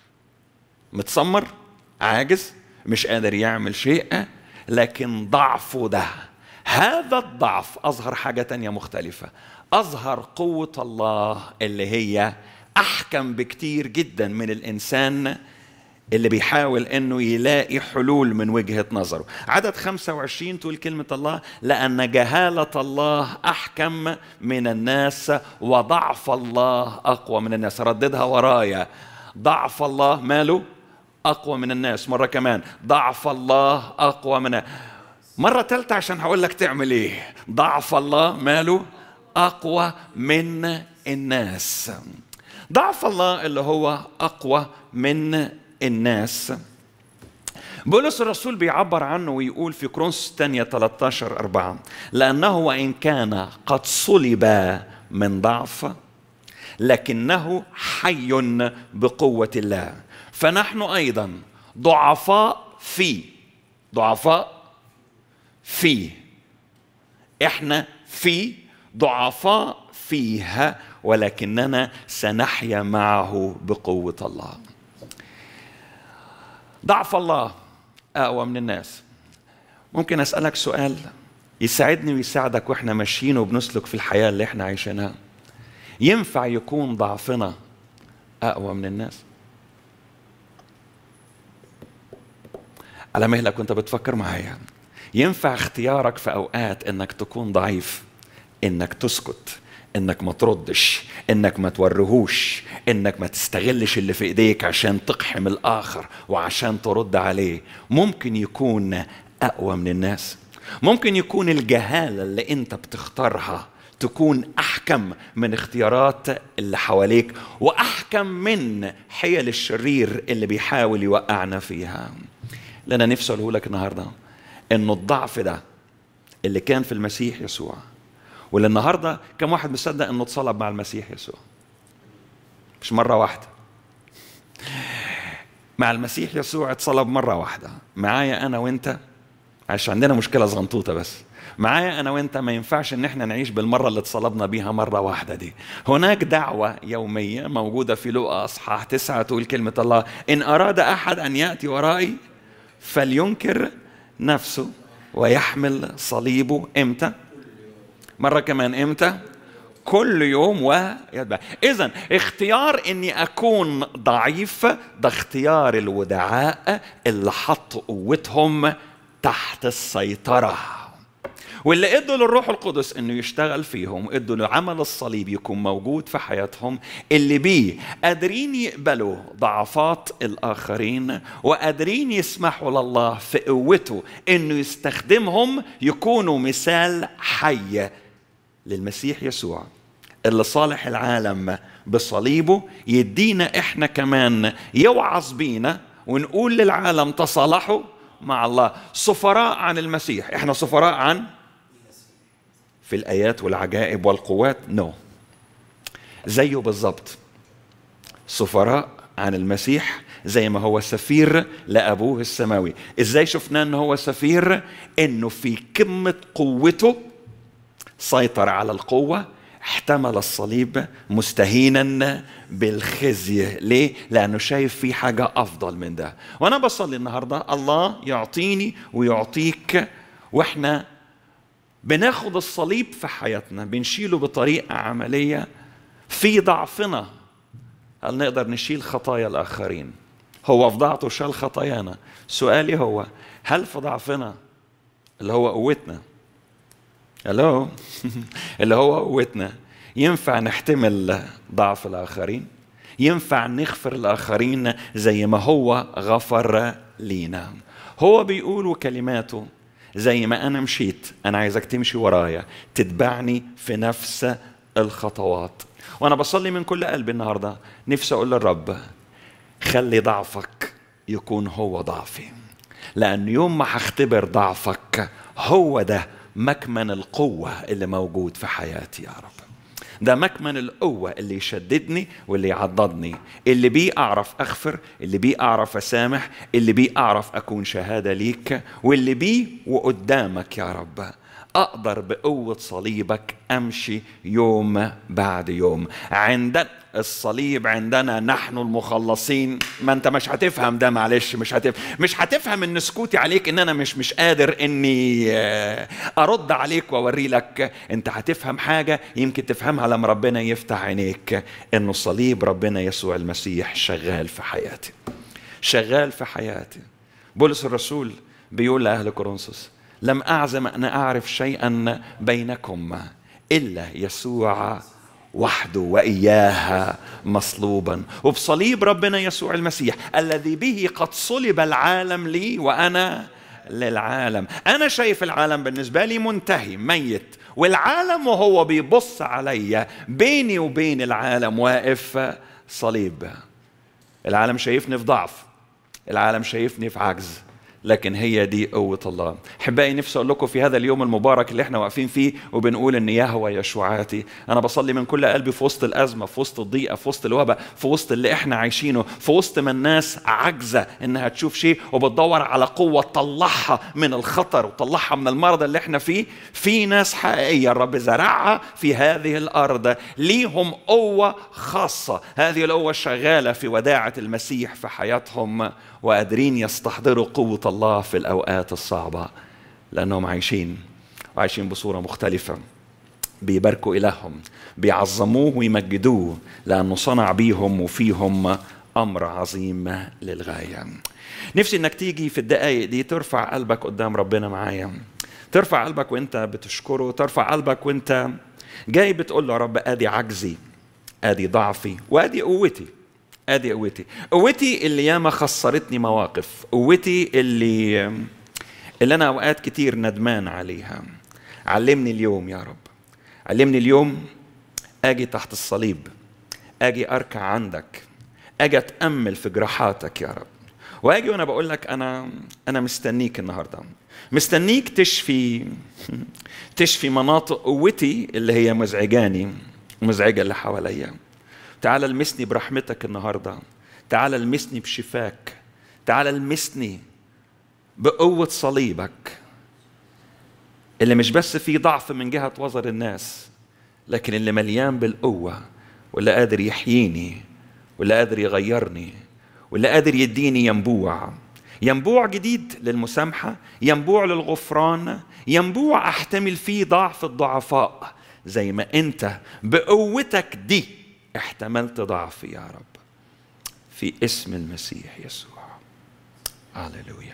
متسمر عاجز مش قادر يعمل شيء لكن ضعفه ده هذا الضعف أظهر حاجة تانية مختلفة أظهر قوة الله اللي هي أحكم بكتير جدا من الإنسان اللي بيحاول انه يلاقي حلول من وجهه نظره عدد 25 تقول كلمه الله لان جهاله الله احكم من الناس وضعف الله اقوى من الناس رددها ورايا ضعف الله ماله اقوى من الناس مره كمان ضعف الله اقوى من مره ثالثه عشان هقول لك تعمل ايه ضعف الله ماله اقوى من الناس ضعف الله اللي هو اقوى من الناس بولس الرسول بيعبر عنه ويقول في كرونس الثانية 13 أربعة لأنه وإن كان قد صلب من ضعف لكنه حي بقوة الله فنحن أيضا ضعفاء في ضعفاء في احنا في ضعفاء فيها ولكننا سنحيا معه بقوة الله ضعف الله اقوى من الناس ممكن اسالك سؤال يساعدني ويساعدك واحنا ماشيين وبنسلك في الحياه اللي احنا عايشينها ينفع يكون ضعفنا اقوى من الناس على مهلك وانت بتفكر معايا ينفع اختيارك في اوقات انك تكون ضعيف انك تسكت انك ما تردش انك ما تورهوش انك ما تستغلش اللي في ايديك عشان تقحم الاخر وعشان ترد عليه ممكن يكون اقوى من الناس ممكن يكون الجهاله اللي انت بتختارها تكون احكم من اختيارات اللي حواليك واحكم من حيل الشرير اللي بيحاول يوقعنا فيها اللي انا نفسي اقوله لك النهارده انه الضعف ده اللي كان في المسيح يسوع واللي النهارده كم واحد مصدق انه اتصلب مع المسيح يسوع مش مره واحده مع المسيح يسوع اتصلب مره واحده معايا انا وانت عشان عندنا مشكله صغنطوطه بس معايا انا وانت ما ينفعش ان احنا نعيش بالمره اللي اتصلبنا بيها مره واحده دي هناك دعوه يوميه موجوده في لقا اصحاح تسعة تقول كلمه الله ان اراد احد ان ياتي ورائي فلينكر نفسه ويحمل صليبه امتى مرة كمان امتى؟ كل يوم ويتبع إذا اختيار إني أكون ضعيف ده اختيار الودعاء اللي حطوا قوتهم تحت السيطرة واللي ادوا للروح القدس انه يشتغل فيهم ادوا لعمل الصليب يكون موجود في حياتهم اللي بيه قادرين يقبلوا ضعفات الاخرين وقادرين يسمحوا لله في قوته انه يستخدمهم يكونوا مثال حي للمسيح يسوع اللي صالح العالم بصليبه يدينا احنا كمان يوعظ بينا ونقول للعالم تصالحوا مع الله سفراء عن المسيح احنا سفراء عن في الايات والعجائب والقوات نو no. زيه بالظبط سفراء عن المسيح زي ما هو سفير لابوه السماوي ازاي شفناه ان هو سفير انه في قمه قوته سيطر على القوه احتمل الصليب مستهينا بالخزي ليه لانه شايف في حاجه افضل من ده وانا بصلي النهارده الله يعطيني ويعطيك واحنا بناخد الصليب في حياتنا بنشيله بطريقه عمليه في ضعفنا هل نقدر نشيل خطايا الآخرين هو في ضعفه شال خطايانا سؤالي هو هل في ضعفنا اللي هو قوتنا الو اللي هو قوتنا ينفع نحتمل ضعف الآخرين ينفع نغفر الآخرين زي ما هو غفر لينا هو بيقول وكلماته زي ما أنا مشيت أنا عايزك تمشي ورايا تتبعني في نفس الخطوات وأنا بصلي من كل قلبي النهاردة نفسي أقول للرب خلي ضعفك يكون هو ضعفي لأن يوم ما هختبر ضعفك هو ده مكمن القوة اللي موجود في حياتي يا رب ده مكمن القوة اللي يشددني واللي يعضدني اللي بيه أعرف أغفر اللي بيه أعرف أسامح اللي بيه أعرف أكون شهادة ليك واللي بيه وقدامك يا رب أقدر بقوة صليبك أمشي يوم بعد يوم عند الصليب عندنا نحن المخلصين ما انت مش هتفهم ده معلش مش هتفهم مش هتفهم ان سكوتي عليك ان انا مش مش قادر اني ارد عليك واوري لك انت هتفهم حاجه يمكن تفهمها لما ربنا يفتح عينيك انه صليب ربنا يسوع المسيح شغال في حياتي شغال في حياتي بولس الرسول بيقول لاهل كورنثوس لم اعزم ان اعرف شيئا بينكم الا يسوع وحده واياها مصلوبا وبصليب ربنا يسوع المسيح الذي به قد صلب العالم لي وانا للعالم انا شايف العالم بالنسبه لي منتهي ميت والعالم وهو بيبص عليا بيني وبين العالم واقف صليب العالم شايفني في ضعف العالم شايفني في عجز لكن هي دي قوة الله أحبائي نفسي أقول لكم في هذا اليوم المبارك اللي احنا واقفين فيه وبنقول إن يهوى يشوعاتي أنا بصلي من كل قلبي في وسط الأزمة في وسط الضيقة في وسط الوباء في وسط اللي احنا عايشينه في وسط ما الناس عاجزة إنها تشوف شيء وبتدور على قوة تطلعها من الخطر وتطلعها من المرض اللي احنا فيه في ناس حقيقية الرب زرعها في هذه الأرض ليهم قوة خاصة هذه القوة الشغالة في وداعة المسيح في حياتهم وقادرين يستحضروا قوة الله في الأوقات الصعبة لأنهم عايشين وعايشين بصورة مختلفة بيباركوا إلههم بيعظموه ويمجدوه لأنه صنع بيهم وفيهم أمر عظيم للغاية نفسي إنك تيجي في الدقايق دي ترفع قلبك قدام ربنا معايا ترفع قلبك وانت بتشكره ترفع قلبك وانت جاي بتقول له يا رب ادي عجزي ادي ضعفي وادي قوتي ادي قوتي قوتي اللي ياما خسرتني مواقف قوتي اللي اللي انا اوقات كتير ندمان عليها علمني اليوم يا رب علمني اليوم اجي تحت الصليب اجي اركع عندك اجي اتامل في جراحاتك يا رب واجي وانا بقول لك انا انا مستنيك النهارده مستنيك تشفي تشفي مناطق قوتي اللي هي مزعجاني مزعجه اللي حواليا تعال المسني برحمتك النهارده تعال المسني بشفاك تعال المسني بقوة صليبك اللي مش بس فيه ضعف من جهة وزر الناس لكن اللي مليان بالقوة واللي قادر يحييني واللي قادر يغيرني واللي قادر يديني ينبوع ينبوع جديد للمسامحة ينبوع للغفران ينبوع أحتمل فيه ضعف الضعفاء زي ما أنت بقوتك دي احتملت ضعفي يا رب في اسم المسيح يسوع هللويا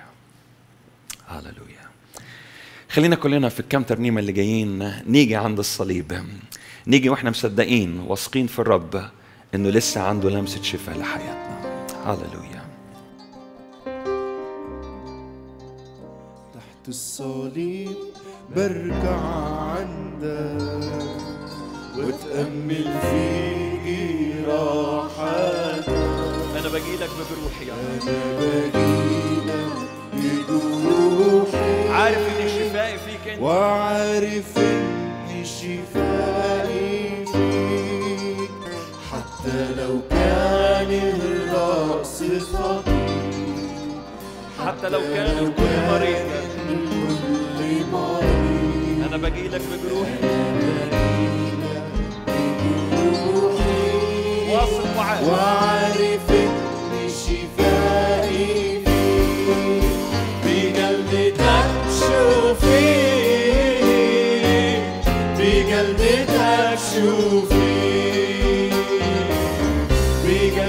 هللويا خلينا كلنا في الكام ترنيمه اللي جايين نيجي عند الصليب نيجي واحنا مصدقين واثقين في الرب انه لسه عنده لمسه شفاء لحياتنا هللويا تحت الصليب بركع عندك وتأمل في جراحاتك انا باجي لك بروحي يا رب أنا بجيلك بجروحي عارف ان شفائي فيك انت وعارف إن شفائي فيك حتى لو كان الرأس خطير حتى لو كان الكل مريض الكل مريض انا باجي لك بجروحي واثق وعارف وعارف ان شفائي فيك بجلدتك شوفي بجلدتك شوفي بجلدتك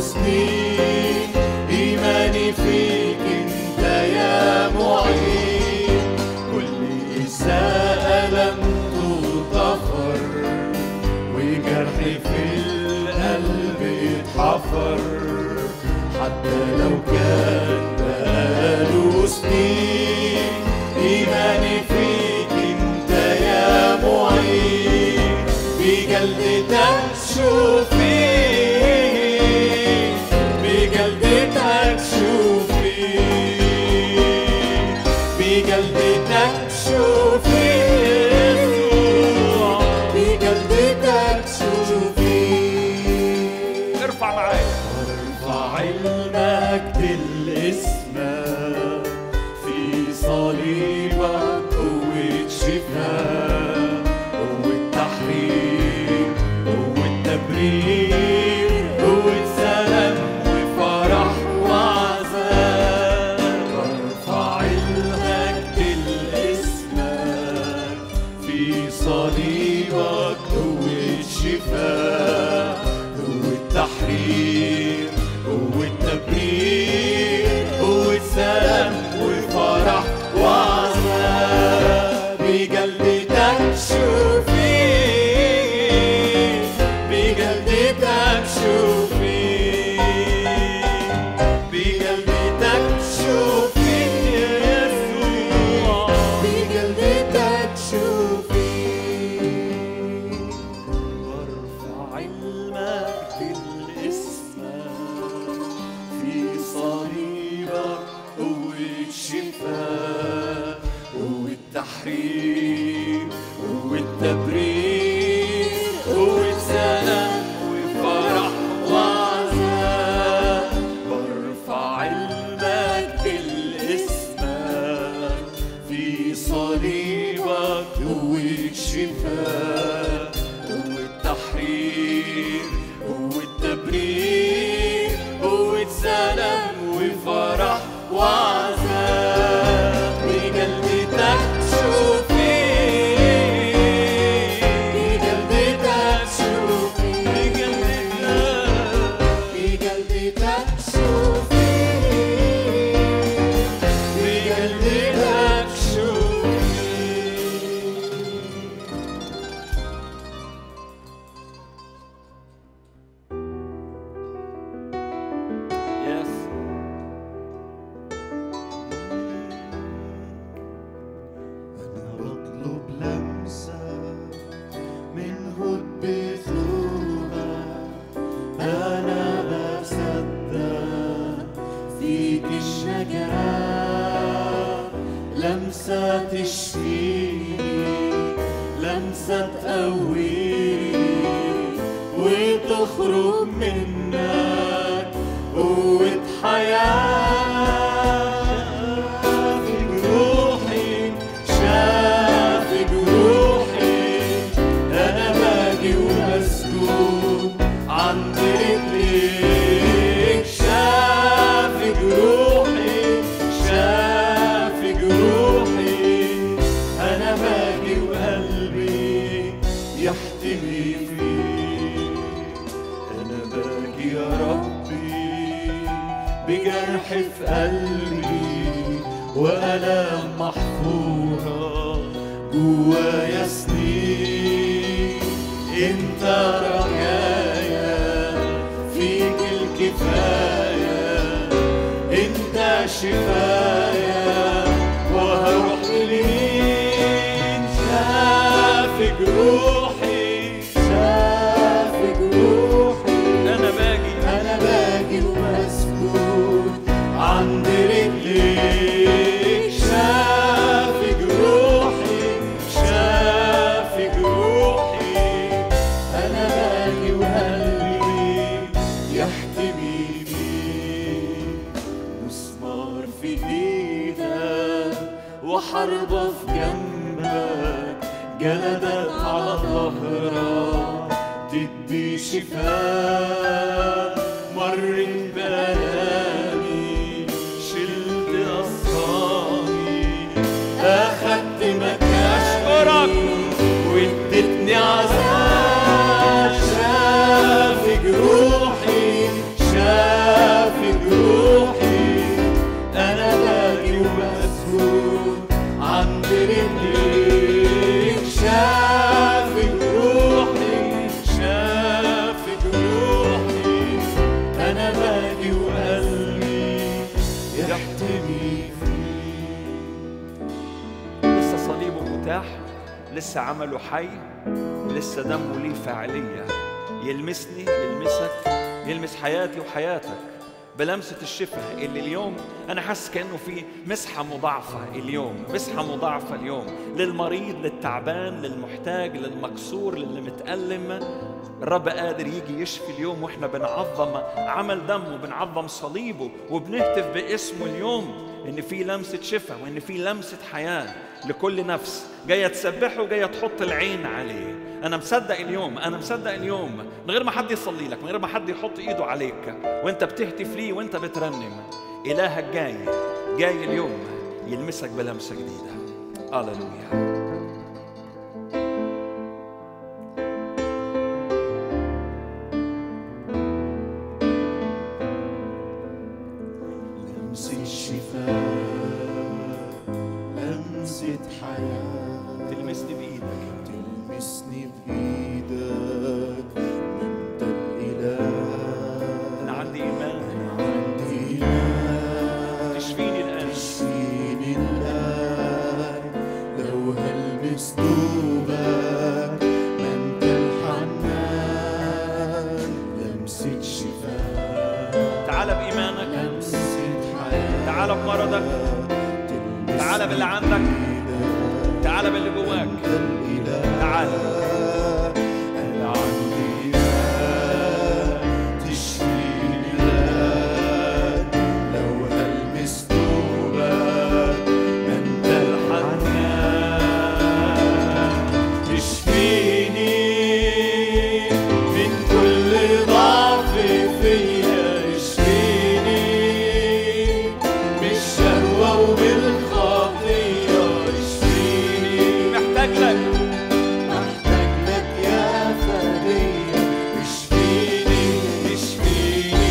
سنين إيماني فيك أنت يا معين كل إساءة لم تغتفر وجرحي في القلب اتحفر حتى لو كان بقاله سنين إيماني فيك أنت يا معين بجلدتك شوفي بجلدتك شوفي بجلدتك شوفي يسوع بجلدتك شوفي ارفع معايا ارفع المجد الاسمك في صليبك قوة شفاء قوة تحرير قوة تبرير قوة سلام وفرح وعذاب ارفع المجد الاسمك في صليبك قوة شفاء قوة تحرير قوة تبرير قوة سلام وفرح وعذاب بجلدتك شوفي بجلدتك شوفي بجلدتك شوفي يسوع بجلدتك شوفي وارفع المجد الاسمك في صليبك قوة شفاء قوة تحرير قوة تبرير قوة سلام وفرح وعذاب وارفع المجد لاسمك في صليبك قوة شفاء قوة تحرير قوة تبرير قوة سلام وفرح وعذاب بجلدتك شوفي بجلدتك شوفي بجلدتك بجلدتك شوفي بجلدتك شوفي يس أنا بطلب لمسة من هب ثوبك أنا بصدق فيك الشجاعة لمسة تشفيني لمسة تقويني وتخرج منك قوة حياة في جروحي شافي جروحي أنا باجي ومسجون عند رجليك شافي جروحي شافي جروحي أنا باجي وقلبي يحتمي فيك أنا باجي يا ربي بجرح في قلبي وألام محفورة جوايا سنين انت رجايا فيك الكفاية انت شفايا وهروح لمين شاف جروحي شاف جروحي انا باجي انا باجي ومسكون عند رجليك شاف جروحي شاف جروحي انا باجي وقلبي يحتمي بيك مسمار في ايدك وحربة في جنبك جلدك على ظهرك تدي شفاء مرت بألامي شلت أصحابي أخدت مكان أشكرك وادتني عذاب شاف جروحي شاف لسه عمله حي لسه دمه ليه فاعلية يلمسني يلمسك يلمس حياتي وحياتك بلمسة الشفاء اللي اليوم أنا حاسس كأنه في مسحة مضاعفة اليوم مسحة مضاعفة اليوم للمريض للتعبان للمحتاج للمكسور للي متألم الرب قادر يجي يشفي اليوم واحنا بنعظم عمل دمه بنعظم صليبه وبنهتف باسمه اليوم ان في لمسه شفاء وان في لمسه حياه لكل نفس جايه تسبحه وجايه تحط العين عليه انا مصدق اليوم انا مصدق اليوم من غير ما حد يصلي لك من غير ما حد يحط ايده عليك وانت بتهتف ليه وانت بترنم الهك جاي جاي اليوم يلمسك بلمسه جديده هللويا لمسة شفاء لمسة حياة تلمسني بايدك تلمسني بإيدك أنت الإله انا عندي ايمان عندي إيمان تشفيني الان تشفيني الآن لو هلمس دوبك ما أنت الحنان لمسة شفاء تعال بايمانك لمسة حياة تعال بمرضك تلمس تعال باللي عندك تعال باللي جواك تعال أنا عندي إيمان تشفيني الآن لو هلمس دوبك ما أنت الحنان تشفيني من كل ضعف فيا اشفيني بالشهوة وبالخطية اشفيني محتاج لك محتاج لك يا فدية اشفيني اشفيني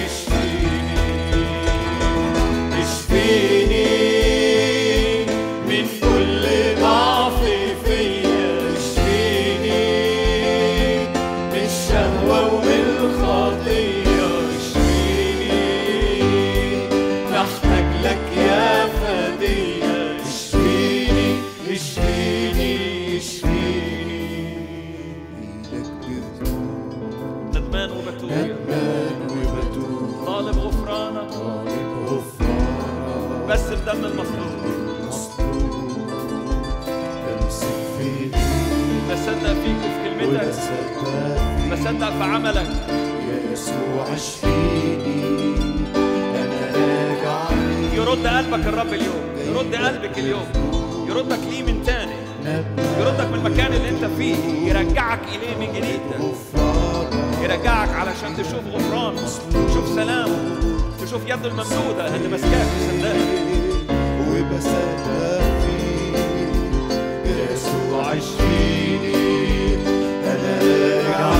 اشفيني اشفيني من كل ضعف فيا اشفيني من الشهوة ومن الخطية اشفيني محتاج لك يا فدية اشفيني اشفيني اشفيني ايدك بتدوم ندمان وبتوب ندمان وبتوب طالب غفرانك طالب غفرانك بس بدم المصلوب مصلوب بمسك في ايديك بصدق فيك وفي كلمتك وبصدق فيك بصدق في عملك يا يسوع اشفيني انا راجع ليك يرد قلبك الرب اليوم يرد قلبك اليوم يردك ليه من تاني ندمان يردك من المكان اللي انت فيه يرجعك اليه من جديد غفرانك يرجعك علشان تشوف غفران تشوف سلام تشوف يده الممدودة اللي ماسكاك وسنداك وبصدق فيك يا يسوع اشفيني انا راجع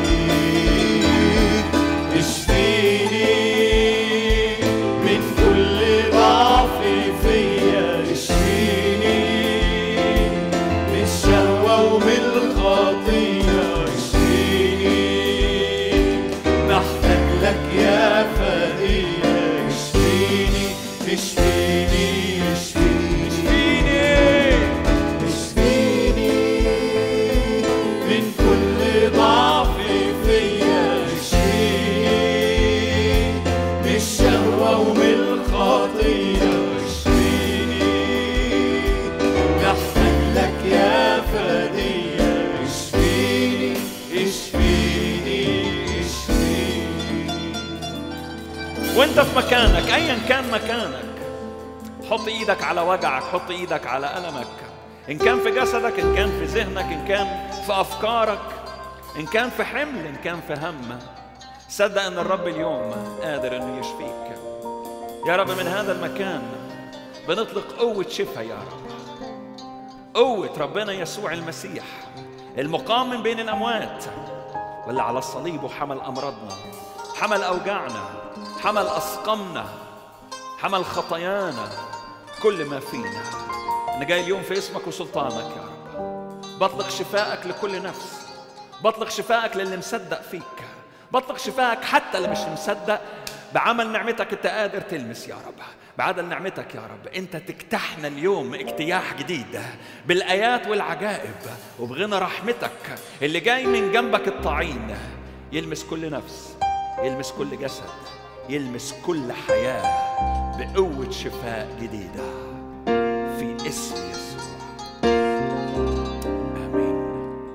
ليك اشفيني من كل ضعف فيا اشفيني من الشهوة ومن الخطية اشفيني محتاج لك يا فدية اشفيني اشفيني اشفيني اشفيني من كل ضعف فيا اشفيني من الشهوة ومن الخطية اشفيني محتاج لك يا فدية اشفيني اشفيني اشفيني وانت في مكانك ايا كان مكانك حط ايدك على وجعك حط ايدك على المك ان كان في جسدك ان كان في ذهنك ان كان في افكارك ان كان في حمل ان كان في هم صدق ان الرب اليوم قادر انه يشفيك يا رب من هذا المكان بنطلق قوة شفاء يا رب قوة ربنا يسوع المسيح المقام من بين الأموات واللي على الصليب وحمل أمراضنا حمل أوجاعنا حمل أسقمنا حمل خطايانا كل ما فينا أنا جاي اليوم في اسمك وسلطانك يا رب بطلق شفائك لكل نفس بطلق شفائك للي مصدق فيك بطلق شفائك حتى اللي مش مصدق بعمل نعمتك انت قادر تلمس يا رب بعدل نعمتك يا رب انت تكتحنا اليوم اجتياح جديد بالايات والعجائب وبغنى رحمتك اللي جاي من جنبك الطعين يلمس كل نفس يلمس كل جسد يلمس كل حياه بقوه شفاء جديده في اسم يسوع امين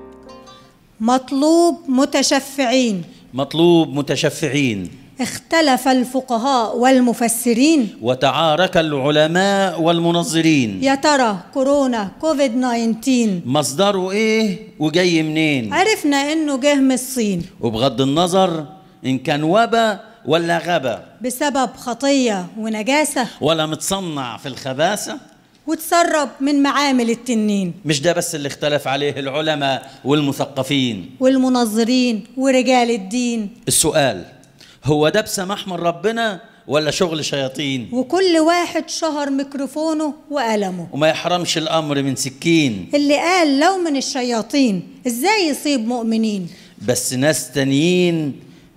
مطلوب متشفعين مطلوب متشفعين اختلف الفقهاء والمفسرين وتعارك العلماء والمنظرين يا ترى كورونا كوفيد 19 مصدره ايه وجاي منين عرفنا انه جه من الصين وبغض النظر ان كان وبا ولا غبا بسبب خطية ونجاسة ولا متصنع في الخباثة وتسرب من معامل التنين مش ده بس اللي اختلف عليه العلماء والمثقفين والمنظرين ورجال الدين السؤال هو ده بسماح من ربنا ولا شغل شياطين وكل واحد شهر ميكروفونه وقلمه وما يحرمش الامر من سكين اللي قال لو من الشياطين ازاي يصيب مؤمنين بس ناس تانيين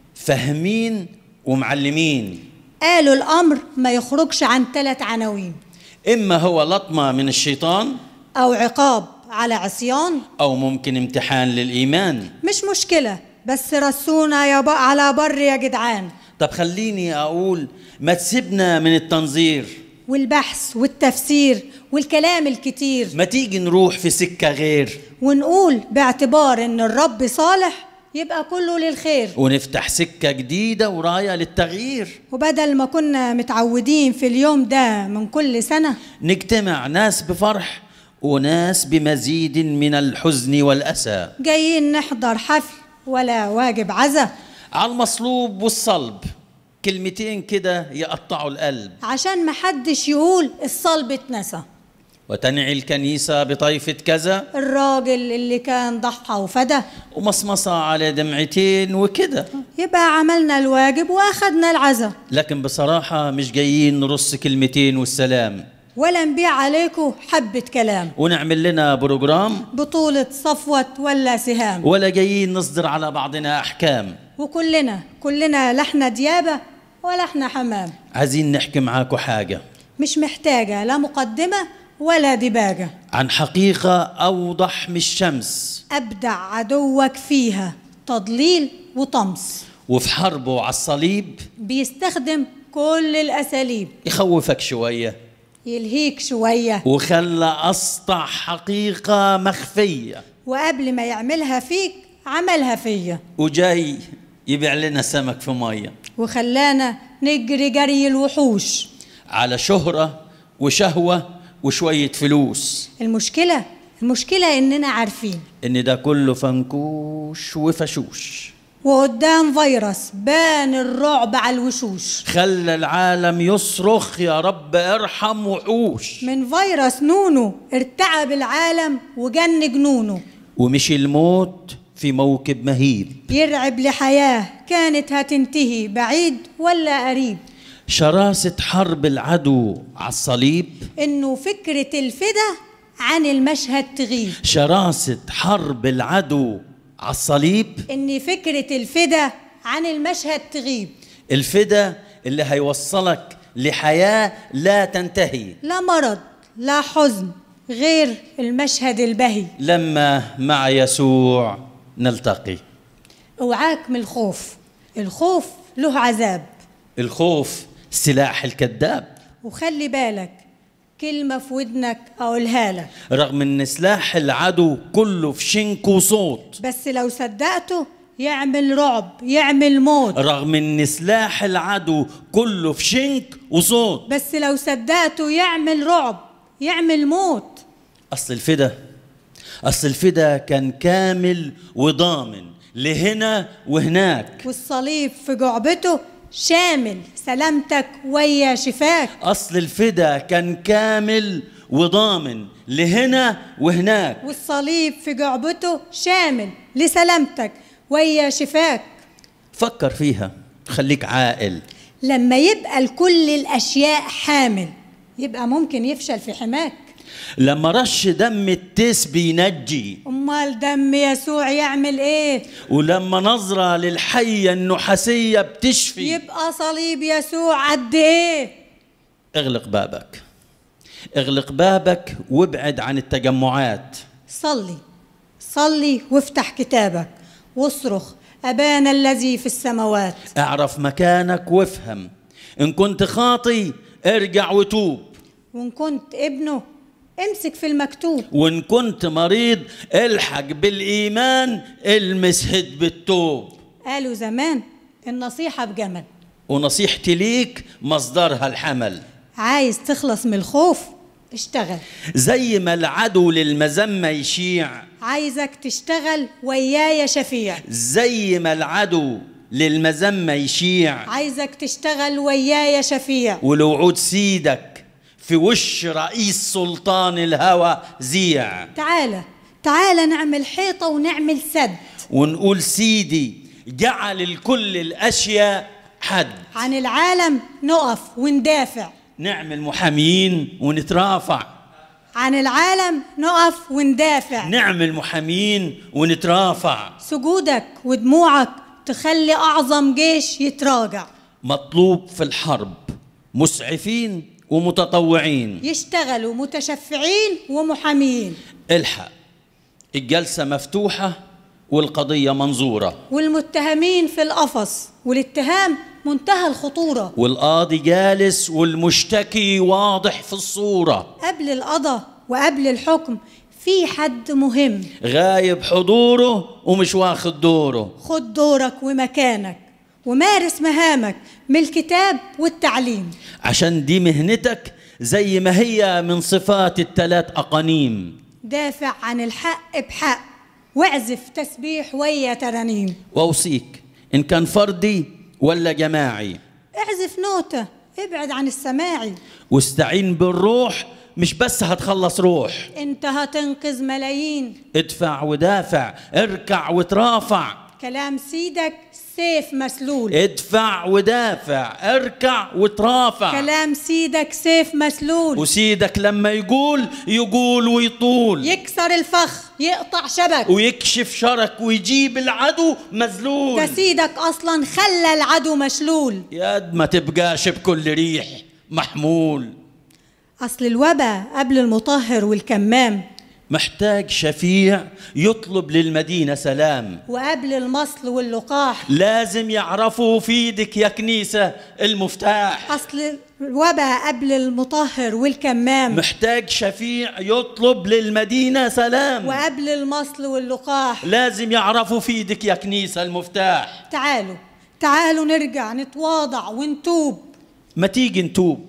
فاهمين ومعلمين قالوا الامر ما يخرجش عن ثلاث عناوين اما هو لطمه من الشيطان او عقاب على عصيان او ممكن امتحان للايمان مش مشكلة بس رسونا يا بق على بر يا جدعان طب خليني اقول ما تسيبنا من التنظير والبحث والتفسير والكلام الكتير ما تيجي نروح في سكه غير ونقول باعتبار ان الرب صالح يبقى كله للخير ونفتح سكه جديده ورايه للتغيير وبدل ما كنا متعودين في اليوم ده من كل سنة نجتمع ناس بفرح وناس بمزيد من الحزن والاسى جايين نحضر حفل ولا واجب عزا على المصلوب والصلب كلمتين كده يقطعوا القلب عشان محدش يقول الصلب اتنسى وتنعي الكنيسة بطيفة كذا الراجل اللي كان ضحى وفدى ومصمصة على دمعتين وكده يبقى عملنا الواجب واخدنا العزا لكن بصراحة مش جايين نرص كلمتين والسلام ولا نبيع عليكم حبة كلام ونعمل لنا بروجرام بطولة صفوة ولا سهام ولا جايين نصدر على بعضنا أحكام وكلنا كلنا لا احنا ديابة ولا احنا حمام عايزين نحكي معاكم حاجة مش محتاجة لا مقدمة ولا دباجة عن حقيقة أوضح من الشمس أبدع عدوك فيها تضليل وطمس وفي حربه على الصليب بيستخدم كل الأساليب يخوفك شوية يلهيك شوية وخلى أسطع حقيقة مخفية وقبل ما يعملها فيك عملها فيا وجاي يبيع لنا سمك في مية وخلانا نجري جري الوحوش على شهرة وشهوة وشوية فلوس المشكلة المشكلة إننا عارفين إن ده كله فنكوش وفشوش وقدام فيروس بان الرعب على الوشوش خلى العالم يصرخ يا رب ارحم وحوش من فيروس نونو ارتعب العالم وجن جنونه ومشي الموت في موكب مهيب يرعب لحياة كانت هتنتهي بعيد ولا قريب شراسة حرب العدو على الصليب إنه فكرة الفدا عن المشهد تغيب شراسة حرب العدو على الصليب إن فكرة الفدا عن المشهد تغيب الفدا اللي هيوصلك لحياة لا تنتهي لا مرض لا حزن غير المشهد البهي لما مع يسوع نلتقي اوعاك من الخوف الخوف له عذاب الخوف سلاح الكذاب وخلي بالك كلمة في ودنك أقولها لك رغم ان سلاح العدو كله في شنك وصوت بس لو صدقته يعمل رعب يعمل موت رغم ان سلاح العدو كله في شنك وصوت بس لو صدقته يعمل رعب يعمل موت اصل الفدا اصل الفدا كان كامل وضامن لهنا وهناك والصليب في جعبته شامل سلامتك ويا شفاك اصل الفدا كان كامل وضامن لهنا وهناك والصليب في جعبته شامل لسلامتك ويا شفاك فكر فيها خليك عاقل لما يبقى لكل الأشياء حامل يبقى ممكن يفشل في حماك لما رش دم التيس بينجي أمال دم يسوع يعمل إيه ولما نظرة للحية النحاسية بتشفي يبقى صليب يسوع قد إيه اغلق بابك اغلق بابك وابعد عن التجمعات صلي صلي وافتح كتابك واصرخ أبانا الذي في السماوات اعرف مكانك وافهم ان كنت خاطي ارجع وتوب وإن كنت ابنه امسك في المكتوب وان كنت مريض الحق بالايمان المس هد بالتوب قالوا زمان النصيحة بجمل ونصيحتي ليك مصدرها الحمل عايز تخلص من الخوف اشتغل زي ما العدو للمذمة يشيع عايزك تشتغل ويايا شفيع زي ما العدو للمذمة يشيع عايزك تشتغل ويايا شفيع ولوعود سيدك في وش رئيس سلطان الهوى زيع تعالى تعالى نعمل حيطة ونعمل سد ونقول سيدي جعل لكل الأشياء حد عن العالم نقف وندافع نعمل محامين ونترافع عن العالم نقف وندافع نعمل محامين ونترافع سجودك ودموعك تخلي أعظم جيش يتراجع مطلوب في الحرب مسعفين ومتطوعين يشتغلوا متشفعين ومحامين الحق الجلسة مفتوحة والقضية منظورة والمتهمين في القفص والاتهام منتهى الخطورة والقاضي جالس والمشتكي واضح في الصورة قبل القضاء وقبل الحكم في حد مهم غايب حضوره ومش واخد دوره خد دورك ومكانك ومارس مهامك من الكتاب والتعليم عشان دي مهنتك زي ما هي من صفات التلات أقانيم دافع عن الحق بحق واعزف تسبيح ويا ترانيم وأوصيك إن كان فردي ولا جماعي اعزف نوتة ابعد عن السماعي واستعين بالروح مش بس هتخلص روح انت هتنقذ ملايين ادفع ودافع اركع وترافع كلام سيدك سيف مسلول ادفع ودافع اركع وترافع كلام سيدك سيف مسلول وسيدك لما يقول يقول ويطول يكسر الفخ يقطع شبك ويكشف شرك ويجيب العدو مذلول ده سيدك اصلا خلى العدو مشلول ياد ما تبقاش بكل ريح محمول اصل الوبا قبل المطهر والكمام محتاج شفيع يطلب للمدينة سلام وقبل المصل واللقاح لازم يعرفوا في ايدك يا كنيسة المفتاح اصل الوبا قبل المطهر والكمام محتاج شفيع يطلب للمدينة سلام وقبل المصل واللقاح لازم يعرفوا في ايدك يا كنيسة المفتاح تعالوا تعالوا نرجع نتواضع ونتوب ما تيجي نتوب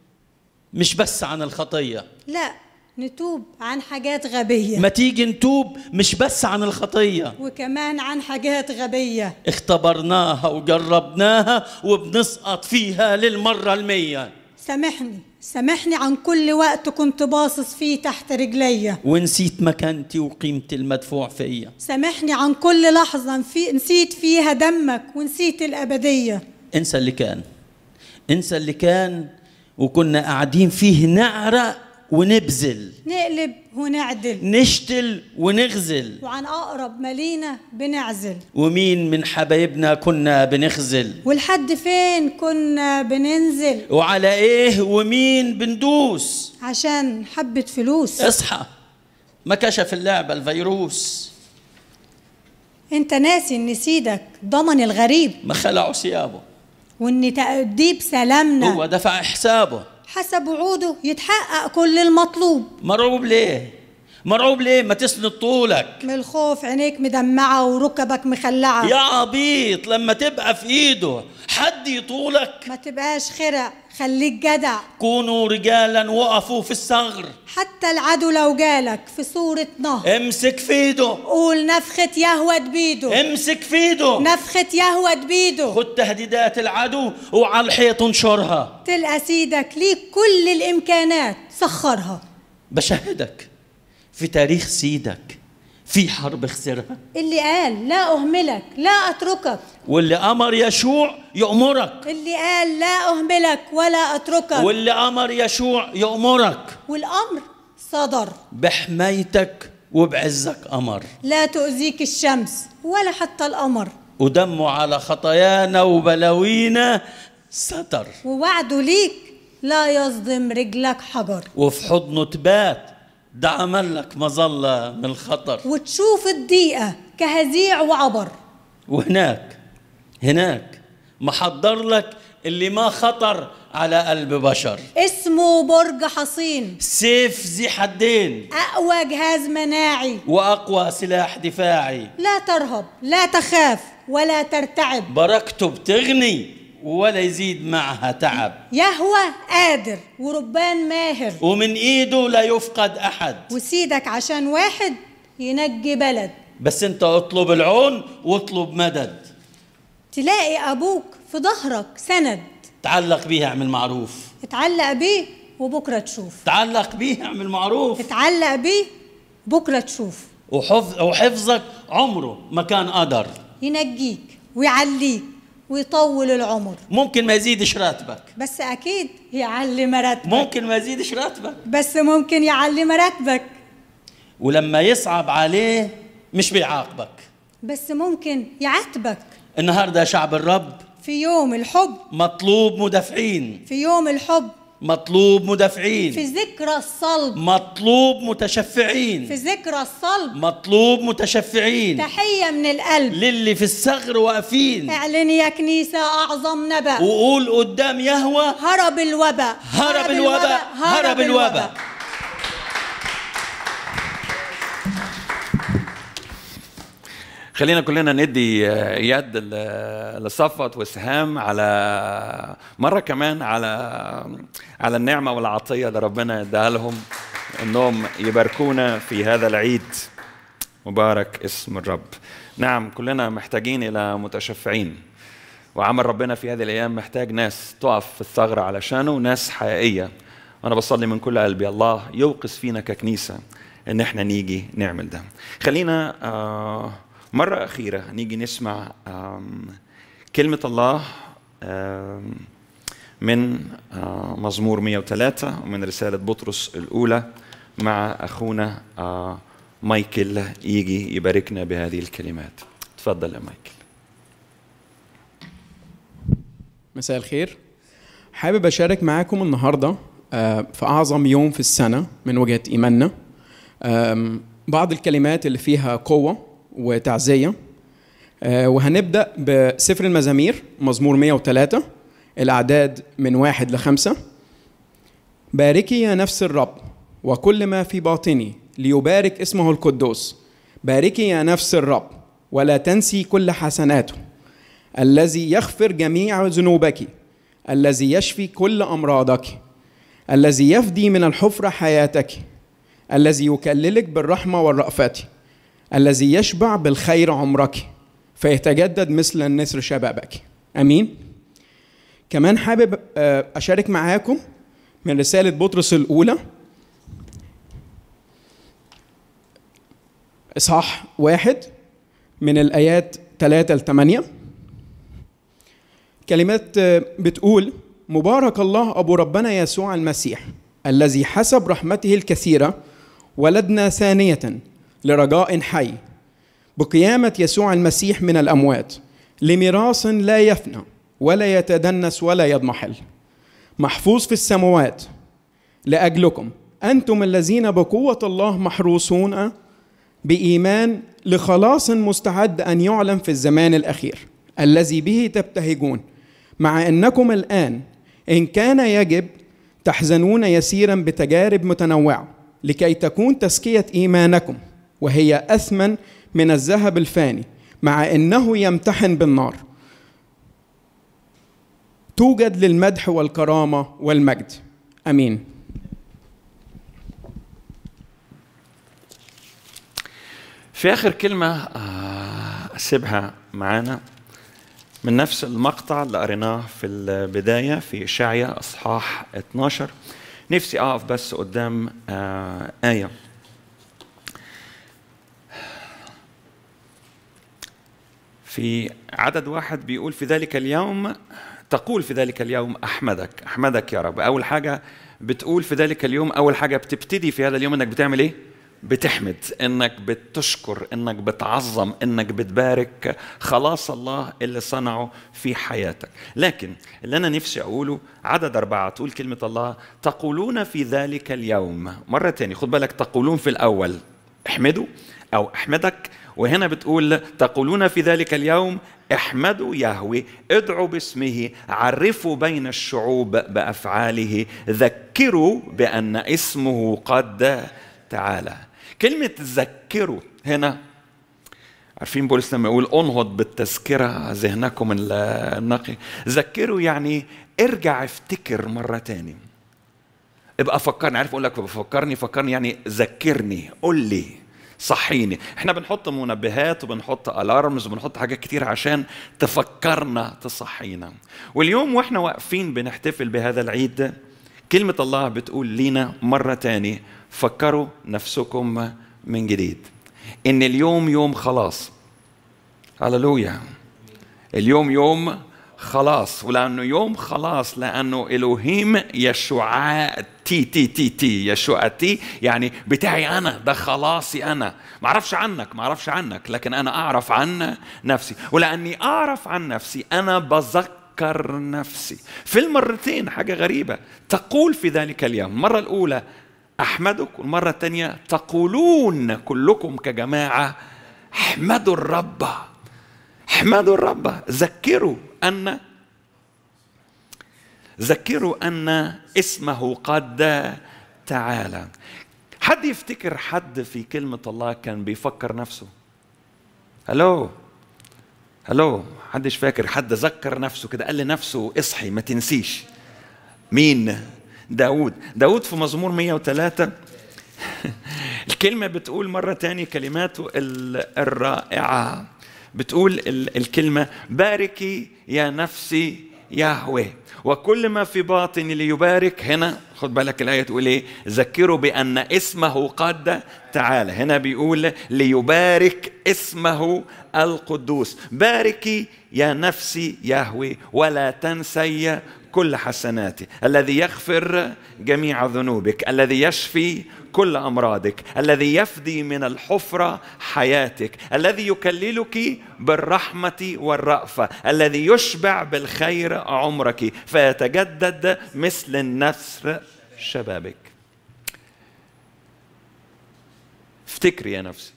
مش بس عن الخطية لا نتوب عن حاجات غبية ما تيجي نتوب مش بس عن الخطية وكمان عن حاجات غبية اختبرناها وجربناها وبنسقط فيها للمرة المية سامحني سامحني عن كل وقت كنت باصص فيه تحت رجليا ونسيت مكانتي وقيمتي المدفوع فيا سامحني عن كل لحظة في نسيت فيها دمك ونسيت الأبدية انسى اللي كان انسى اللي كان وكنا قاعدين فيه نعرق ونبذل نقلب ونعدل نشتل ونغزل وعن أقرب مالينا بنعزل ومين من حبايبنا كنا بنخزل ولحد فين كنا بننزل وعلى ايه ومين بندوس عشان حبة فلوس اصحى ما كشف اللعبة الفيروس انت ناسي ان سيدك ضمن الغريب ما خلعوا ثيابه وان تأديب سلامنا هو دفع حسابه حسب وعوده يتحقق كل المطلوب مرعوب ليه مرعوب ليه ما تسند طولك من الخوف عينيك مدمعة وركبك مخلعة يا عبيط لما تبقى في ايده حد يطولك ما تبقاش خرع خليك جدع كونوا رجالا وقفوا في الثغر حتى العدو لو جالك في صورة نهر امسك في ايده قول نفخة يهود بيده امسك في ايده نفخة يهود بيده خد تهديدات العدو وعلى الحيط انشرها تلقى سيدك ليك كل الإمكانات سخرها بشهدك في تاريخ سيدك في حرب خسرها اللي قال لا أهملك لا أتركك واللي امر يشوع يأمرك اللي قال لا أهملك ولا أتركك واللي امر يشوع يأمرك والأمر صدر بحمايتك وبعزك امر لا تؤذيك الشمس ولا حتى القمر ودمه على خطايانا وبلاوينا ستر ووعده ليك لا يصدم رجلك حجر وفي حضنه تبات ده عمل لك مظلة من الخطر وتشوف الضيقة كهزيع وعبر وهناك هناك محضر لك اللي ما خطر على قلب بشر اسمه برج حصين سيف ذي حدين أقوى جهاز مناعي وأقوى سلاح دفاعي لا ترهب لا تخاف ولا ترتعب بركته بتغني ولا يزيد معها تعب يهوى قادر وربان ماهر ومن ايده لا يفقد احد وسيدك عشان واحد ينجي بلد بس انت اطلب العون واطلب مدد تلاقي أبوك في ظهرك سند تعلق بيه اعمل معروف اتعلق بيه وبكرة تشوف تعلق بيه اعمل معروف اتعلق بيه بكرة تشوف وحفظ وحفظك عمره ما كان قدر ينجيك ويعليك ويطول العمر ممكن ما يزيدش راتبك بس أكيد يعلي مراتبك ممكن ما يزيدش راتبك بس ممكن يعلي مراتبك ولما يصعب عليه مش بيعاقبك بس ممكن يعاتبك النهارده يا شعب الرب في يوم الحب مطلوب مدافعين في يوم الحب مطلوب في مدافعين ذكرى الصلب مطلوب في متشفعين ذكرى الصلب مطلوب متشفعين تحية من القلب للي في الثغر واقفين اعلن يا كنيسة أعظم نبأ وقول قدام يهوى هرب الوباء هرب الوباء هرب الوباء خلينا كلنا ندي يد ل- لصفوت وسهام على مره كمان على على النعمه والعطيه اللي ربنا اداها لهم انهم يباركونا في هذا العيد مبارك اسم الرب نعم كلنا محتاجين الى متشفعين وعمل ربنا في هذه الايام محتاج ناس تقف في الثغره علشانه ناس حقيقيه وانا بصلي من كل قلبي الله يوقظ فينا ككنيسه ان احنا نيجي نعمل ده خلينا آه مره اخيره نيجي نسمع آم، كلمه الله آم، من آه، مزمور 103 ومن رساله بطرس الاولى مع اخونا آه، مايكل يجي يباركنا بهذه الكلمات تفضل يا مايكل مساء الخير حابب أشارك معاكم النهاردة آه، في أعظم يوم في السنة من وجهة إيماننا آم، بعض الكلمات اللي فيها قوة وتعزية آه، وهنبدأ بسفر المزامير مزمور 103 الأعداد من واحد لخمسة باركي يا نفس الرب وكل ما في باطني ليبارك اسمه القدوس باركي يا نفس الرب ولا تنسي كل حسناته الذي يغفر جميع ذنوبك الذي يشفي كل امراضك الذي يفدي من الحفرة حياتك الذي يكللك بالرحمة والرأفة الذي يشبع بالخير عمرك فيتجدد مثل النسر شبابك امين كمان حابب آه، اشارك معاكم من رسالة بطرس الأولى إصحاح واحد من الآيات 3 ل 8 كلمات آه، بتقول مبارك الله أبو ربنا يسوع المسيح الذي حسب رحمته الكثيرة ولدنا ثانية لرجاء حي بقيامة يسوع المسيح من الأموات لميراث لا يفنى ولا يتدنس ولا يضمحل محفوظ في السماوات لأجلكم أنتم الذين بقوة الله محروسون بإيمان لخلاص مستعد أن يعلن في الزمان الأخير الذي به تبتهجون مع أنكم الآن إن كان يجب تحزنون يسيرا بتجارب متنوعة لكي تكون تزكية إيمانكم وهي أثمن من الذهب الفاني مع أنه يمتحن بالنار توجد للمدح والكرامة والمجد أمين في آخر كلمة آه، أسيبها معانا من نفس المقطع اللي قريناه في البداية في إشعيا أصحاح 12 نفسي أقف بس قدام آه، آية في عدد واحد بيقول في ذلك اليوم تقول في ذلك اليوم أحمدك أحمدك يا رب أول حاجة بتقول في ذلك اليوم أول حاجة بتبتدي في هذا اليوم إنك بتعمل إيه؟ بتحمد انك بتشكر انك بتعظم انك بتبارك خلاص الله اللي صنعه في حياتك لكن اللي انا نفسي اقوله عدد اربعه تقول كلمه الله تقولون في ذلك اليوم مره تاني خد بالك تقولون في الاول احمدوا او احمدك وهنا بتقول تقولون في ذلك اليوم احمدوا يهوه ادعوا باسمه عرفوا بين الشعوب بافعاله ذكروا بان اسمه قد تعالى كلمة ذكروا هنا عارفين بولس لما يقول انهض بالتذكرة ذهنكم النقي ذكروا يعني ارجع افتكر مرة تاني ابقى فكرني عارف اقول لك فكرني فكرني يعني ذكرني قول لي صحيني احنا بنحط منبهات وبنحط الارمز وبنحط حاجات كتير عشان تفكرنا تصحينا واليوم واحنا واقفين بنحتفل بهذا العيد كلمة الله بتقول لينا مرة تاني فكروا نفسكم من جديد ان اليوم يوم خلاص هللويا اليوم يوم خلاص ولانه يوم خلاص لانه الوهيم يشوع تي تي تي تي يشوع تي يعني بتاعي انا ده خلاصي انا ما اعرفش عنك ما اعرفش عنك لكن انا اعرف عن نفسي ولاني اعرف عن نفسي انا بذكر نفسي في المرتين حاجه غريبه تقول في ذلك اليوم المره الاولى احمدك والمره الثانيه تقولون كلكم كجماعه احمدوا الرب احمدوا الرب ذكروا ان ذكروا ان اسمه قد تعالى حد يفتكر حد في كلمة الله كان بيفكر نفسه هلو هلو حدش فاكر حد ذكر نفسه كده قال لنفسه اصحي ما تنسيش مين داود داود في مزمور 103 الكلمة بتقول مرة تاني كلماته الرائعة بتقول الكلمة باركي يا نفسي يهوه وكل ما في باطني ليبارك هنا خد بالك الآية تقول إيه ذكروا بأن اسمه قد تعالى هنا بيقول ليبارك اسمه القدوس باركي يا نفسي يهوي ولا تنسي كل حسناتي الذي يغفر جميع ذنوبك الذي يشفي كل امراضك الذي يفدي من الحفره حياتك الذي يكللك بالرحمه والرافه الذي يشبع بالخير عمرك فيتجدد مثل النسر شبابك افتكري يا نفسي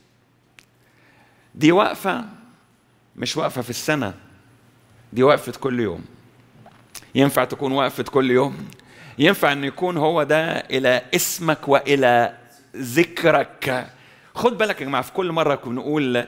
دي وقفه مش وقفه في السنه دي وقفه كل يوم ينفع تكون وقفه كل يوم ينفع ان يكون هو ده الى اسمك والى ذكرك خد بالك يا جماعه في كل مره بنقول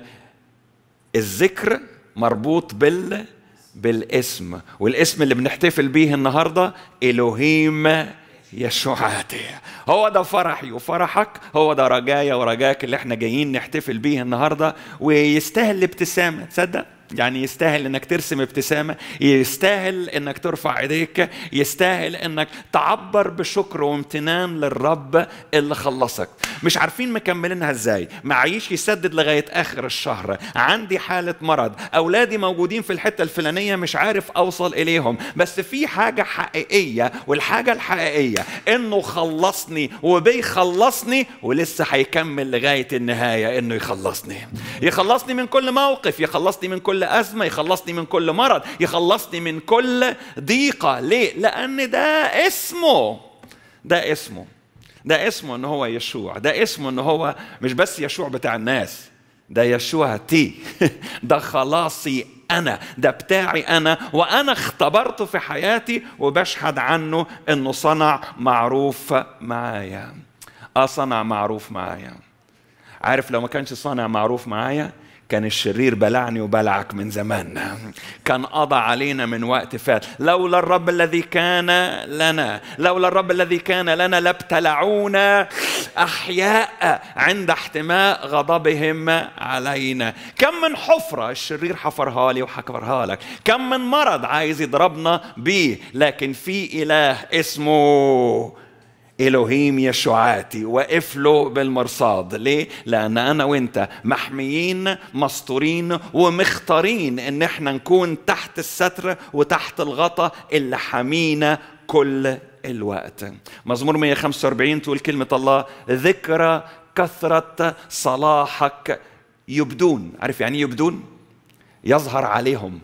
الذكر مربوط بال بالاسم والاسم اللي بنحتفل بيه النهارده الوهيم يشوعاتي هو ده فرحي وفرحك هو ده رجايا ورجاك اللي احنا جايين نحتفل بيه النهارده ويستاهل الابتسامه تصدق يعني يستاهل انك ترسم ابتسامه يستاهل انك ترفع ايديك يستاهل انك تعبر بشكر وامتنان للرب اللي خلصك مش عارفين مكملينها ازاي معيش يسدد لغايه اخر الشهر عندي حاله مرض اولادي موجودين في الحته الفلانيه مش عارف اوصل اليهم بس في حاجه حقيقيه والحاجه الحقيقيه انه خلصني وبيخلصني ولسه هيكمل لغايه النهايه انه يخلصني يخلصني من كل موقف يخلصني من كل أزمة يخلصني من كل مرض يخلصني من كل ضيقة ليه؟ لأن ده اسمه ده اسمه ده اسمه ان هو يشوع ده اسمه ان هو مش بس يشوع بتاع الناس ده يشوع تي ده خلاصي انا ده بتاعي انا وانا اختبرته في حياتي وبشهد عنه انه صنع معروف معايا اه صنع معروف معايا عارف لو ما كانش صانع معروف معايا كان الشرير بلعني وبلعك من زمان كان قضى علينا من وقت فات لولا الرب الذي كان لنا لولا الرب الذي كان لنا لابتلعونا احياء عند احتماء غضبهم علينا كم من حفرة الشرير حفرها لي وحفرها لك كم من مرض عايز يضربنا بيه لكن في اله اسمه إلهيم يشوعاتي وقف له بالمرصاد ليه؟ لأن أنا وأنت محميين مستورين ومختارين إن احنا نكون تحت الستر وتحت الغطا اللي حمينا كل الوقت مزمور 145 تقول كلمة الله ذكرى كثرة صلاحك يبدون عارف يعني إيه يبدون يظهر عليهم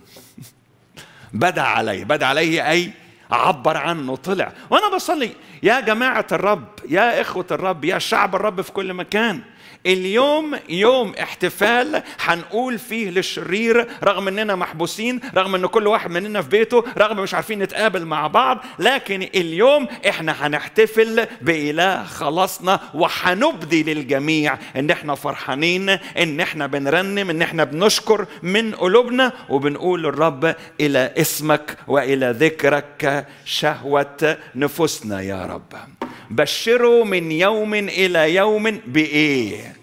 بدا عليه بدا عليه أي عبر عنه طلع وأنا بصلي يا جماعة الرب يا إخوة الرب يا شعب الرب في كل مكان اليوم يوم احتفال هنقول فيه للشرير رغم اننا محبوسين رغم ان كل واحد مننا في بيته رغم مش عارفين نتقابل مع بعض لكن اليوم احنا هنحتفل بإله خلاصنا وهنبدي للجميع ان احنا فرحانين ان احنا بنرنم ان احنا بنشكر من قلوبنا وبنقول للرب الى اسمك والى ذكرك شهوة نفوسنا يا رب بشروا من يوم الى يوم بايه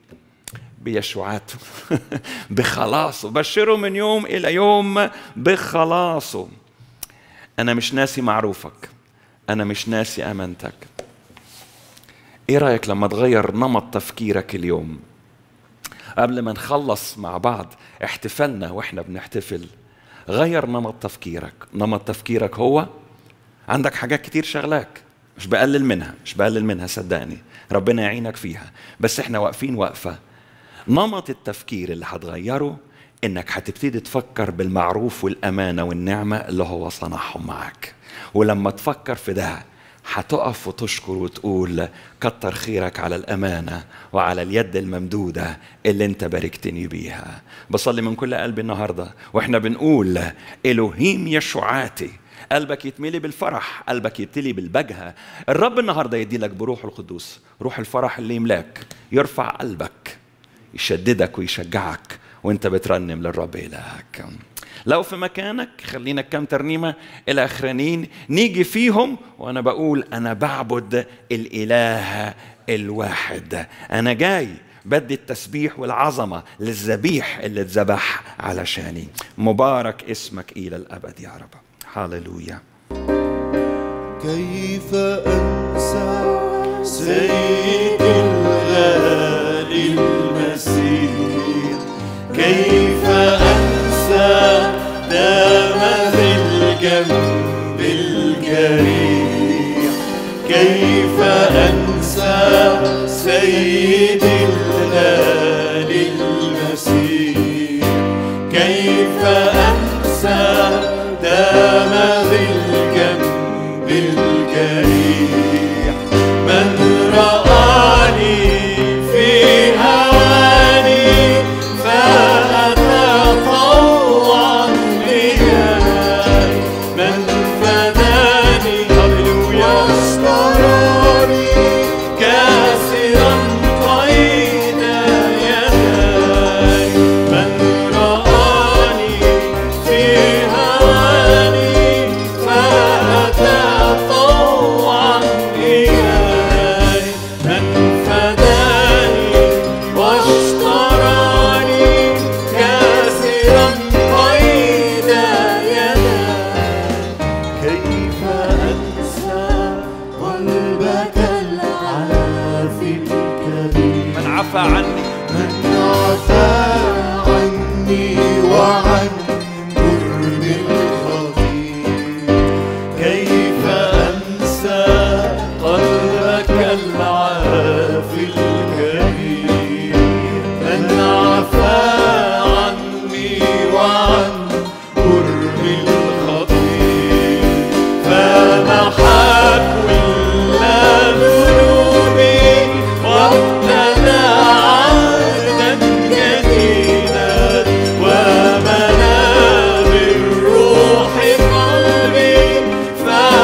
بيشوعاته بخلاصه بشروا من يوم الى يوم بخلاصه انا مش ناسي معروفك انا مش ناسي امانتك ايه رايك لما تغير نمط تفكيرك اليوم قبل ما نخلص مع بعض احتفالنا واحنا بنحتفل غير نمط تفكيرك نمط تفكيرك هو عندك حاجات كتير شغلاك مش بقلل منها مش بقلل منها صدقني ربنا يعينك فيها بس احنا واقفين وقفه نمط التفكير اللي هتغيره انك هتبتدي تفكر بالمعروف والامانه والنعمه اللي هو صنعهم معاك ولما تفكر في ده هتقف وتشكر وتقول كتر خيرك على الامانه وعلى اليد الممدوده اللي انت باركتني بيها بصلي من كل قلبي النهارده واحنا بنقول الوهيم يشوعاتي قلبك يتملي بالفرح قلبك يتلي بالبجهة الرب النهاردة يدي لك بروح القدوس روح الفرح اللي يملاك يرفع قلبك يشددك ويشجعك وانت بترنم للرب إلهك لو في مكانك خلينا كم ترنيمة الأخرانيين نيجي فيهم وأنا بقول أنا بعبد الإله الواحد أنا جاي بدي التسبيح والعظمة للذبيح اللي اتذبح علشاني مبارك اسمك إلى الأبد يا رب هاليلويا كيف أنسى سيد الغالي المسيح كيف أنسى دام في الجنب الجريح كيف أنسى سيد الغالي المسيح كيف أنسى دام ذي الجنب الجريح من رآني في هواني فأتى طوعا لياي من فداني واشتراني كاسرا قيد يداي من رآني في هواني فأتى طوعا إلي من فداني واشتراني كاسرا قيد يداي كيف أنسى قلبك العافي الكريم من عفى عني من عفا عني وعن جرم الخطير كيف أنسى قلبك العافي الكريم من عفا عني وعن قرب الخطير فمحى كل ذنوبي وابتدى عهدا جديدا وملا بالروح قلبي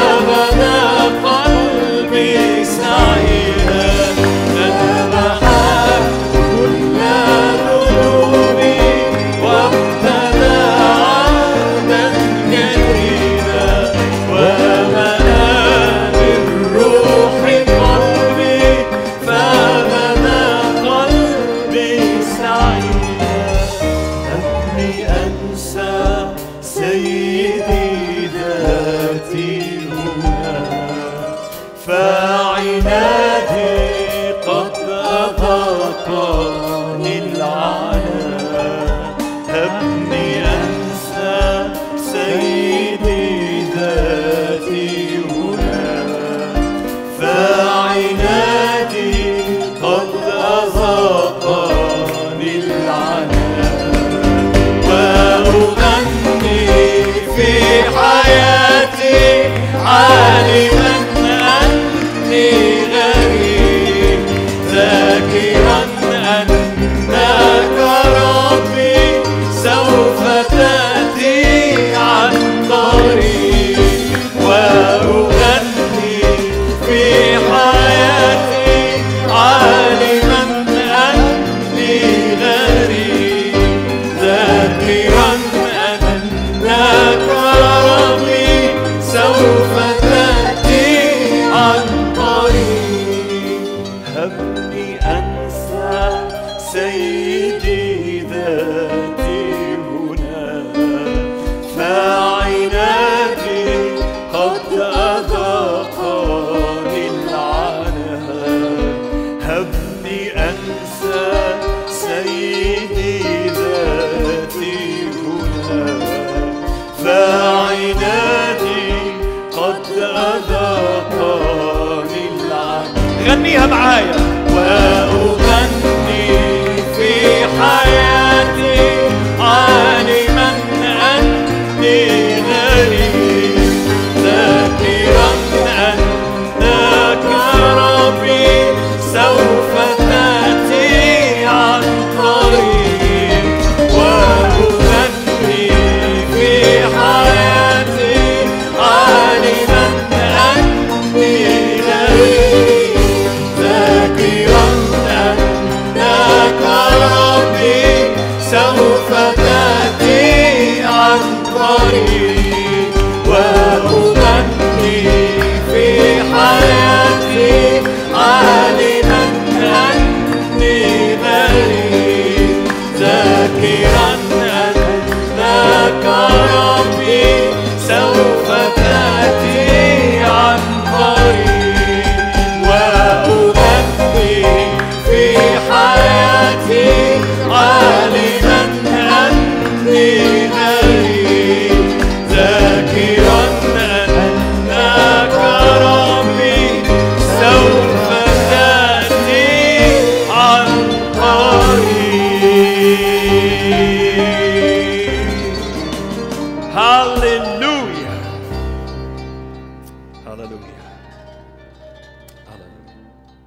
هللويا هللويا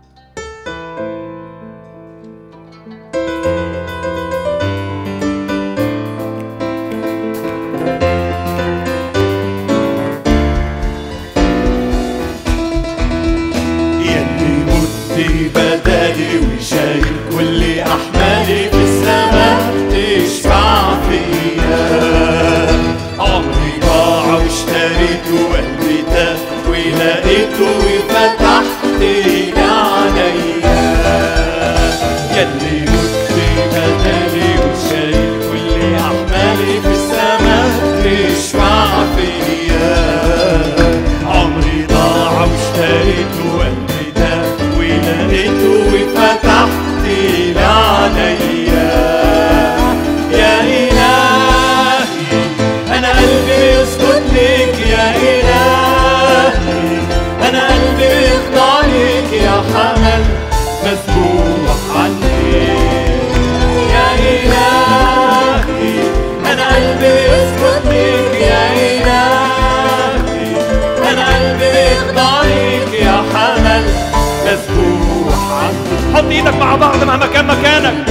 يلي مت بدالي وشايل كل احمالي في السماء تشفع فيا عمري ضاع واشتريته وقلبي تاه ولقيته وفتحت لي عينيا يلي مت بدالي وشايل كل احمالي في السماء تشفع فيا عمري ضاع واشتريته وقلبي ده ولقيته وفتحت لي عينيا يا إلهي أنا قلبي يسكت ليك يا إلهي أنا قلبي يخضع ليك يا حمل مسبوح عني يا إلهي أنا قلبي يسكت ليك يا إلهي أنا قلبي يخضع ليك يا حمل مسبوح عني حط ايدك مع بعض مع مكان مكانك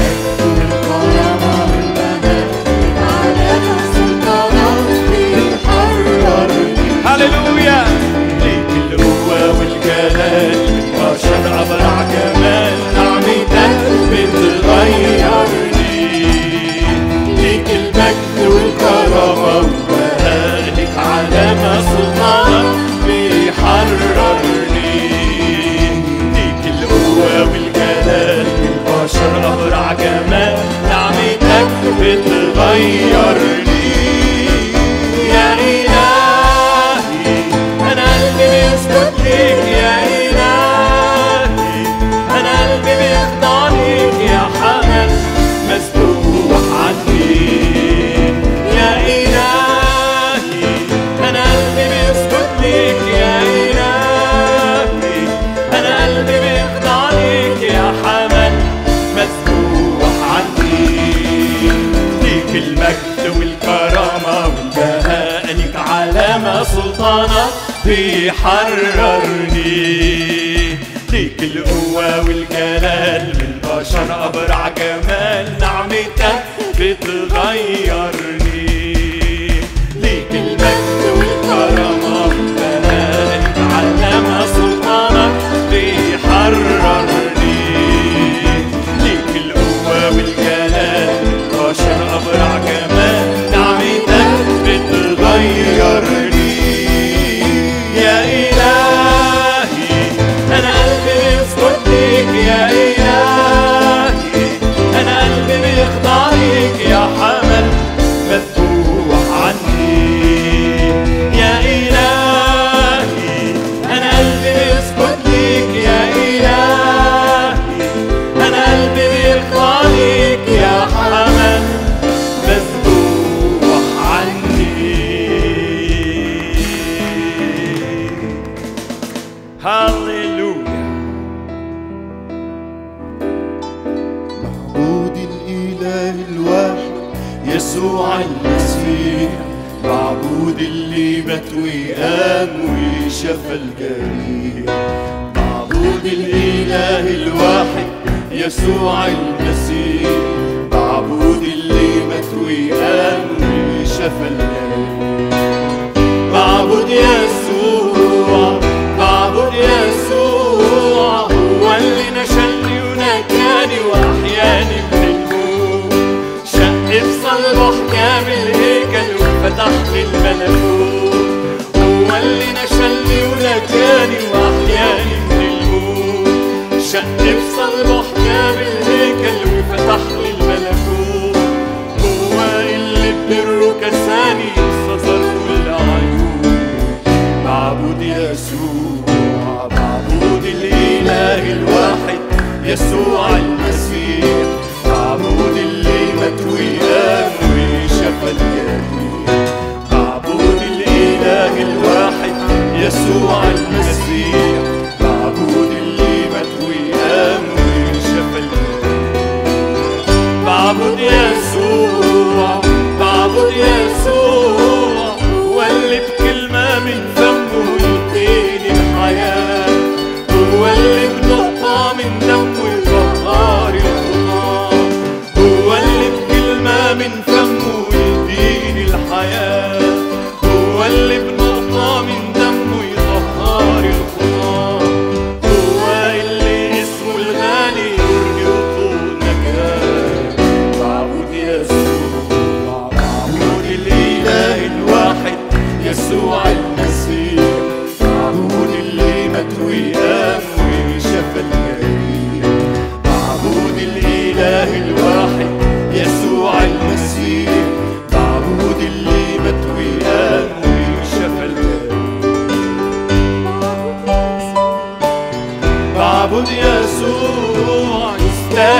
هللويا ليك القوة والجلال بشر أبرع جمال نعمتك بتغيرني ليك المجد والكرامة وبهالك علامة سلطانك بيحررني ليك القوة والجلال البشر أبرع جمال نعمتك بتغيرني يا إلهي أنا قلبي بيسكت ليك يا إلهي أنا قلبي بيخضع ليك يا حمل مسبوح عني يا إلهي أنا قلبي بيسكت ليك يا إلهي أنا قلبي بيخضع ليك يا حمل مسبوح عني ليك المجد والكرامة والبهاء ليك علامة سلطانك بيحررني ليك القوة والجلال من بشر أبرع جمال نعمتك بتغيرني ليك المجد والكرامة والبهاء ليك علامة سلطانك بيحررني ليك القوة والجلال بشر أبرع جمال نعمتك بتغيرني يا إلهي أنا قلبي بيسكت ليك يا إلهي أنا قلبي بيخضع ليك يا حمل مسبوح عني يا إلهي أنا قلبي بيسكت ليك يا إلهي أنا قلبي بيخضع ليك يا حمل مسبوح عني هللويا معبود الإله الواحد يسوع المسيح معبود اللي مات وقام وشفى الجريح معبود الإله الواحد يسوع المسيح معبود اللي مات وقام وشفى الجريح معبود يسوع معبود يسوع هو اللي نشلني ونجاني واحياني من الموت شق في صلبه كامل هيكل وفتح لي الملكوت هو اللي نشلني ونجاني واحياني من الموت شق في صلبه كامل هيكل وفتح لي الملكوت هو اللي ببره كساني سطر كل عيون معبود يسوع معبود الإله الواحد يسوع المسيح معبود اللي مات وقام وشفى الجريح معبود الإله الواحد يسوع المسيح معبود اللي مات وقام وشفى الجريح معبود يسوع معبود يسوع هو اللي بكلمة من فمه يديني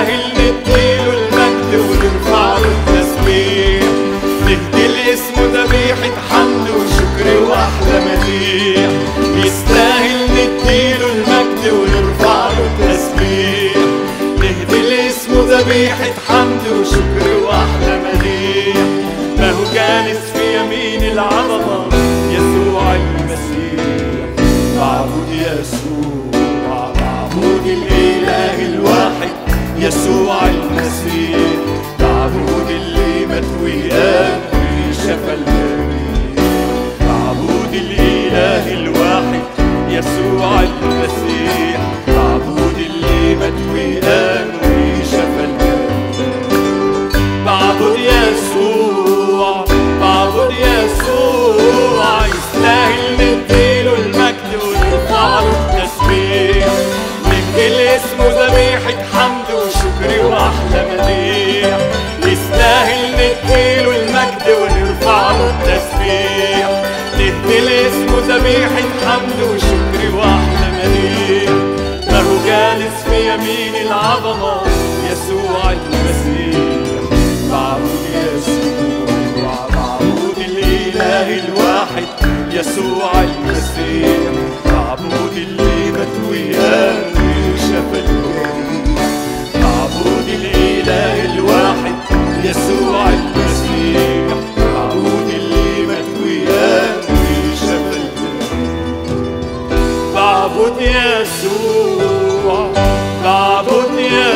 يستاهل نديله المجد ونرفع له التسبيح نهدي لاسمه ذبيحة حمد وشكر واحلى مديح يستاهل نديله المجد ونرفع له التسبيح نهدي لاسمه ذبيحة حمد وشكر واحلى مديح ما هو جالس في يمين العظمة يسوع المسيح معبود يسوع معبود الإله الواحد يسوع المسيح معبود اللي مات وقام وشفى الجميع معبود الإله الواحد يسوع المسيح معبود اللي مات وقام وشفى الجميع بعبد يسوع بعبد يسوع يستاهل نديله المجد ونرفع له التسبيح نبقي اسمه ذبيحة حمد وشكر واحلى مديح يستاهل نديله المجد ونرفع له التسبيح ندي اسمه ذبيحة حمد وشكر واحلى مديح ما هو جالس في يمين العظمة يسوع المسيح معبود يسوع معبود الإله الواحد يسوع المسيح معبود اللي مات وقام وشفى الجميع معبود الإله الواحد يسوع المسيح معبود اللي مات وقام وشفى الجميع بعبد يسوع بعبد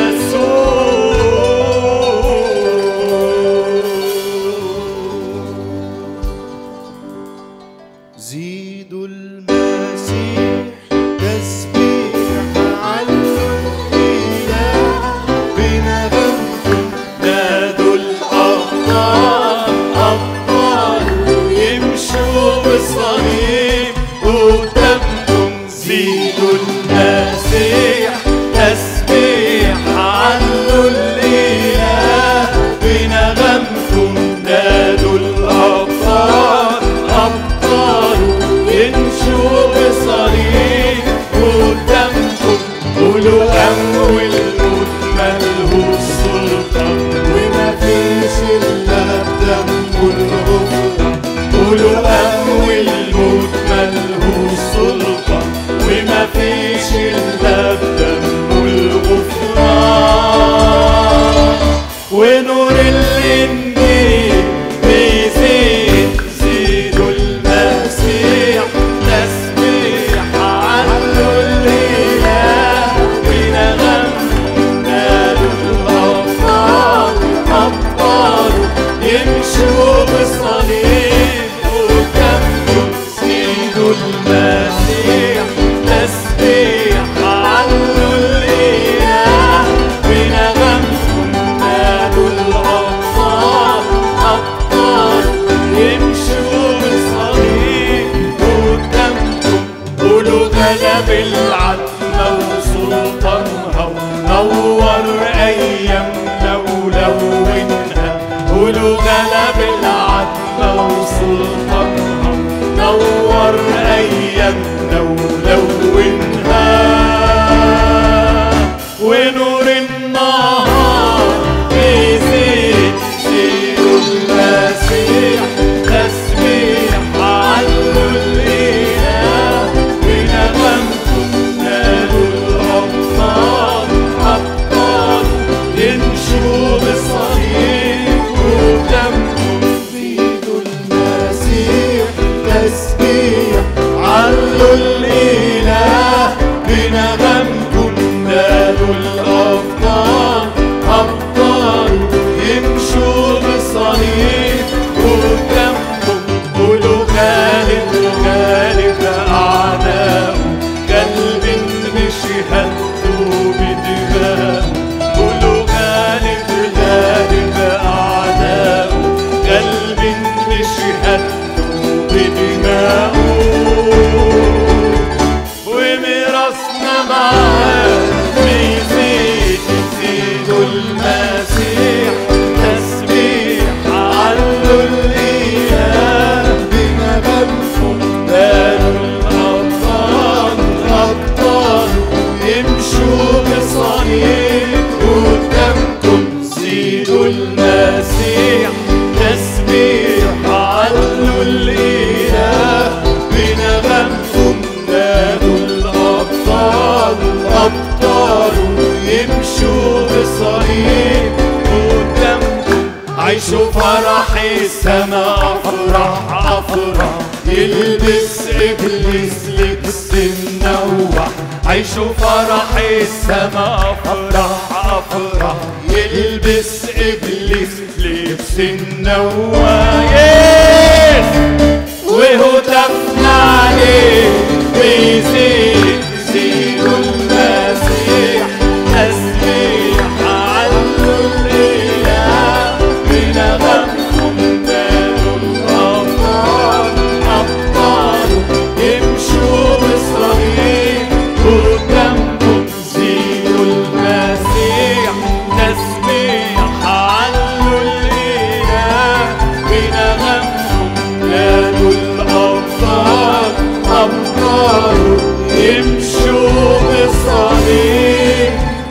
يسوع زيدوا المسيح تسبيح علوا الإله بنغمكم نادوا الأبطال أبطال يمشوا بصليب قدامكم زيدوا المسيح تسبيح عنه الإله بنغمكم نادوا الأبطال أبطال يمشوا بصليب قدامكم قولوا أمو الموت ملهوش سلطة وما فيش إلا بدم الغفران قولوا أمو الموت ملهوش سلطة وما فيش إلا بدم الغفران ونور الإنجيل بيزيد زيدوا المسيح تسبيح عنه الإله بنغم نادوا الأبطال أبطال يمشوا بالصليب قدامكم زيدوا المسيح تسبيح عنه الإله بنغمكم نادوا الأبطال أبطال يمشوا بالصليب قدامكم قولوا غلب العتمة وسلطانها ونور أيامنا ولونها قولوا غلب العتمة وسلطانها نور أيامنا ولونها ونور النهار بيزيد زيدوا المسيح تسبيح عنه الإله بنغمكم نادوا الأبطال أبطال يمشوا بالصليب قدامكم زيدوا المسيح تسبيح على يلبس إبليس لبس النوح عيشوا فرح السما أفرح أفرح يلبس إبليس لبس النوح يس وهتفنا عليه بيزيد زيد المسيح تسبيح عنه الإله بنغمكم نالوا الأبطال أبطال يمشوا بإسرائيل قدامكم زيدوا المسيح تسبيح عنه الإله بنغمكم نالوا الأبطال أبطال يمشوا بصليب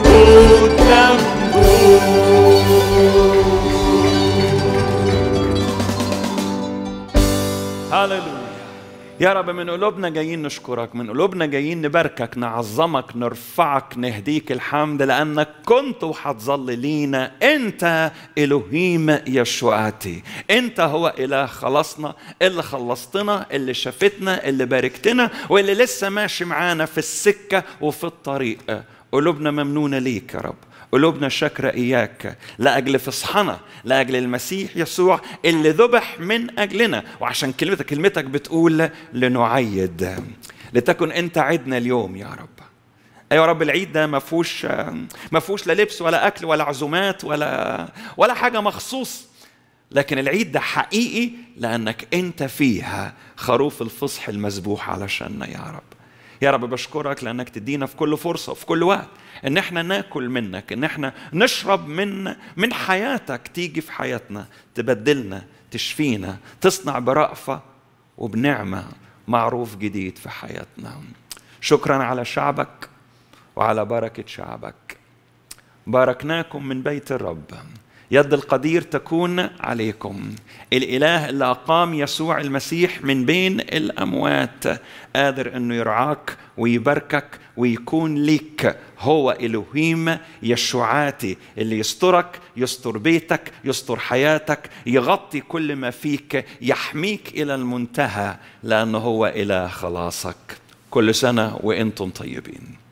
هاللويا يا رب من قلوبنا جايين نشكرك من قلوبنا جايين نباركك نعظمك نرفعك نهديك الحمد لأنك كنت وحتظل لينا أنت إلهيم يشوعاتي أنت هو إله خلصنا اللي خلصتنا اللي شافتنا اللي باركتنا واللي لسه ماشي معانا في السكة وفي الطريق قلوبنا ممنونة ليك يا رب قلوبنا شاكرة إياك لأجل فصحنا لأجل المسيح يسوع اللي ذبح من أجلنا وعشان كلمتك كلمتك بتقول لنعيد لتكن أنت عدنا اليوم يا رب أيوة يا رب العيد ده ما فيهوش ما فيهوش لا لبس ولا أكل ولا عزومات ولا ولا حاجة مخصوص لكن العيد ده حقيقي لأنك أنت فيها خروف الفصح المذبوح علشاننا يا رب يا رب بشكرك لانك تدينا في كل فرصه وفي كل وقت ان احنا ناكل منك ان احنا نشرب من من حياتك تيجي في حياتنا تبدلنا تشفينا تصنع برأفه وبنعمه معروف جديد في حياتنا شكرا على شعبك وعلى بركه شعبك باركناكم من بيت الرب يد القدير تكون عليكم الاله اللي اقام يسوع المسيح من بين الاموات قادر انه يرعاك ويباركك ويكون ليك هو الهيم يشوعاتي اللي يسترك يستر بيتك يستر حياتك يغطي كل ما فيك يحميك الى المنتهى لانه هو اله خلاصك كل سنه وانتم طيبين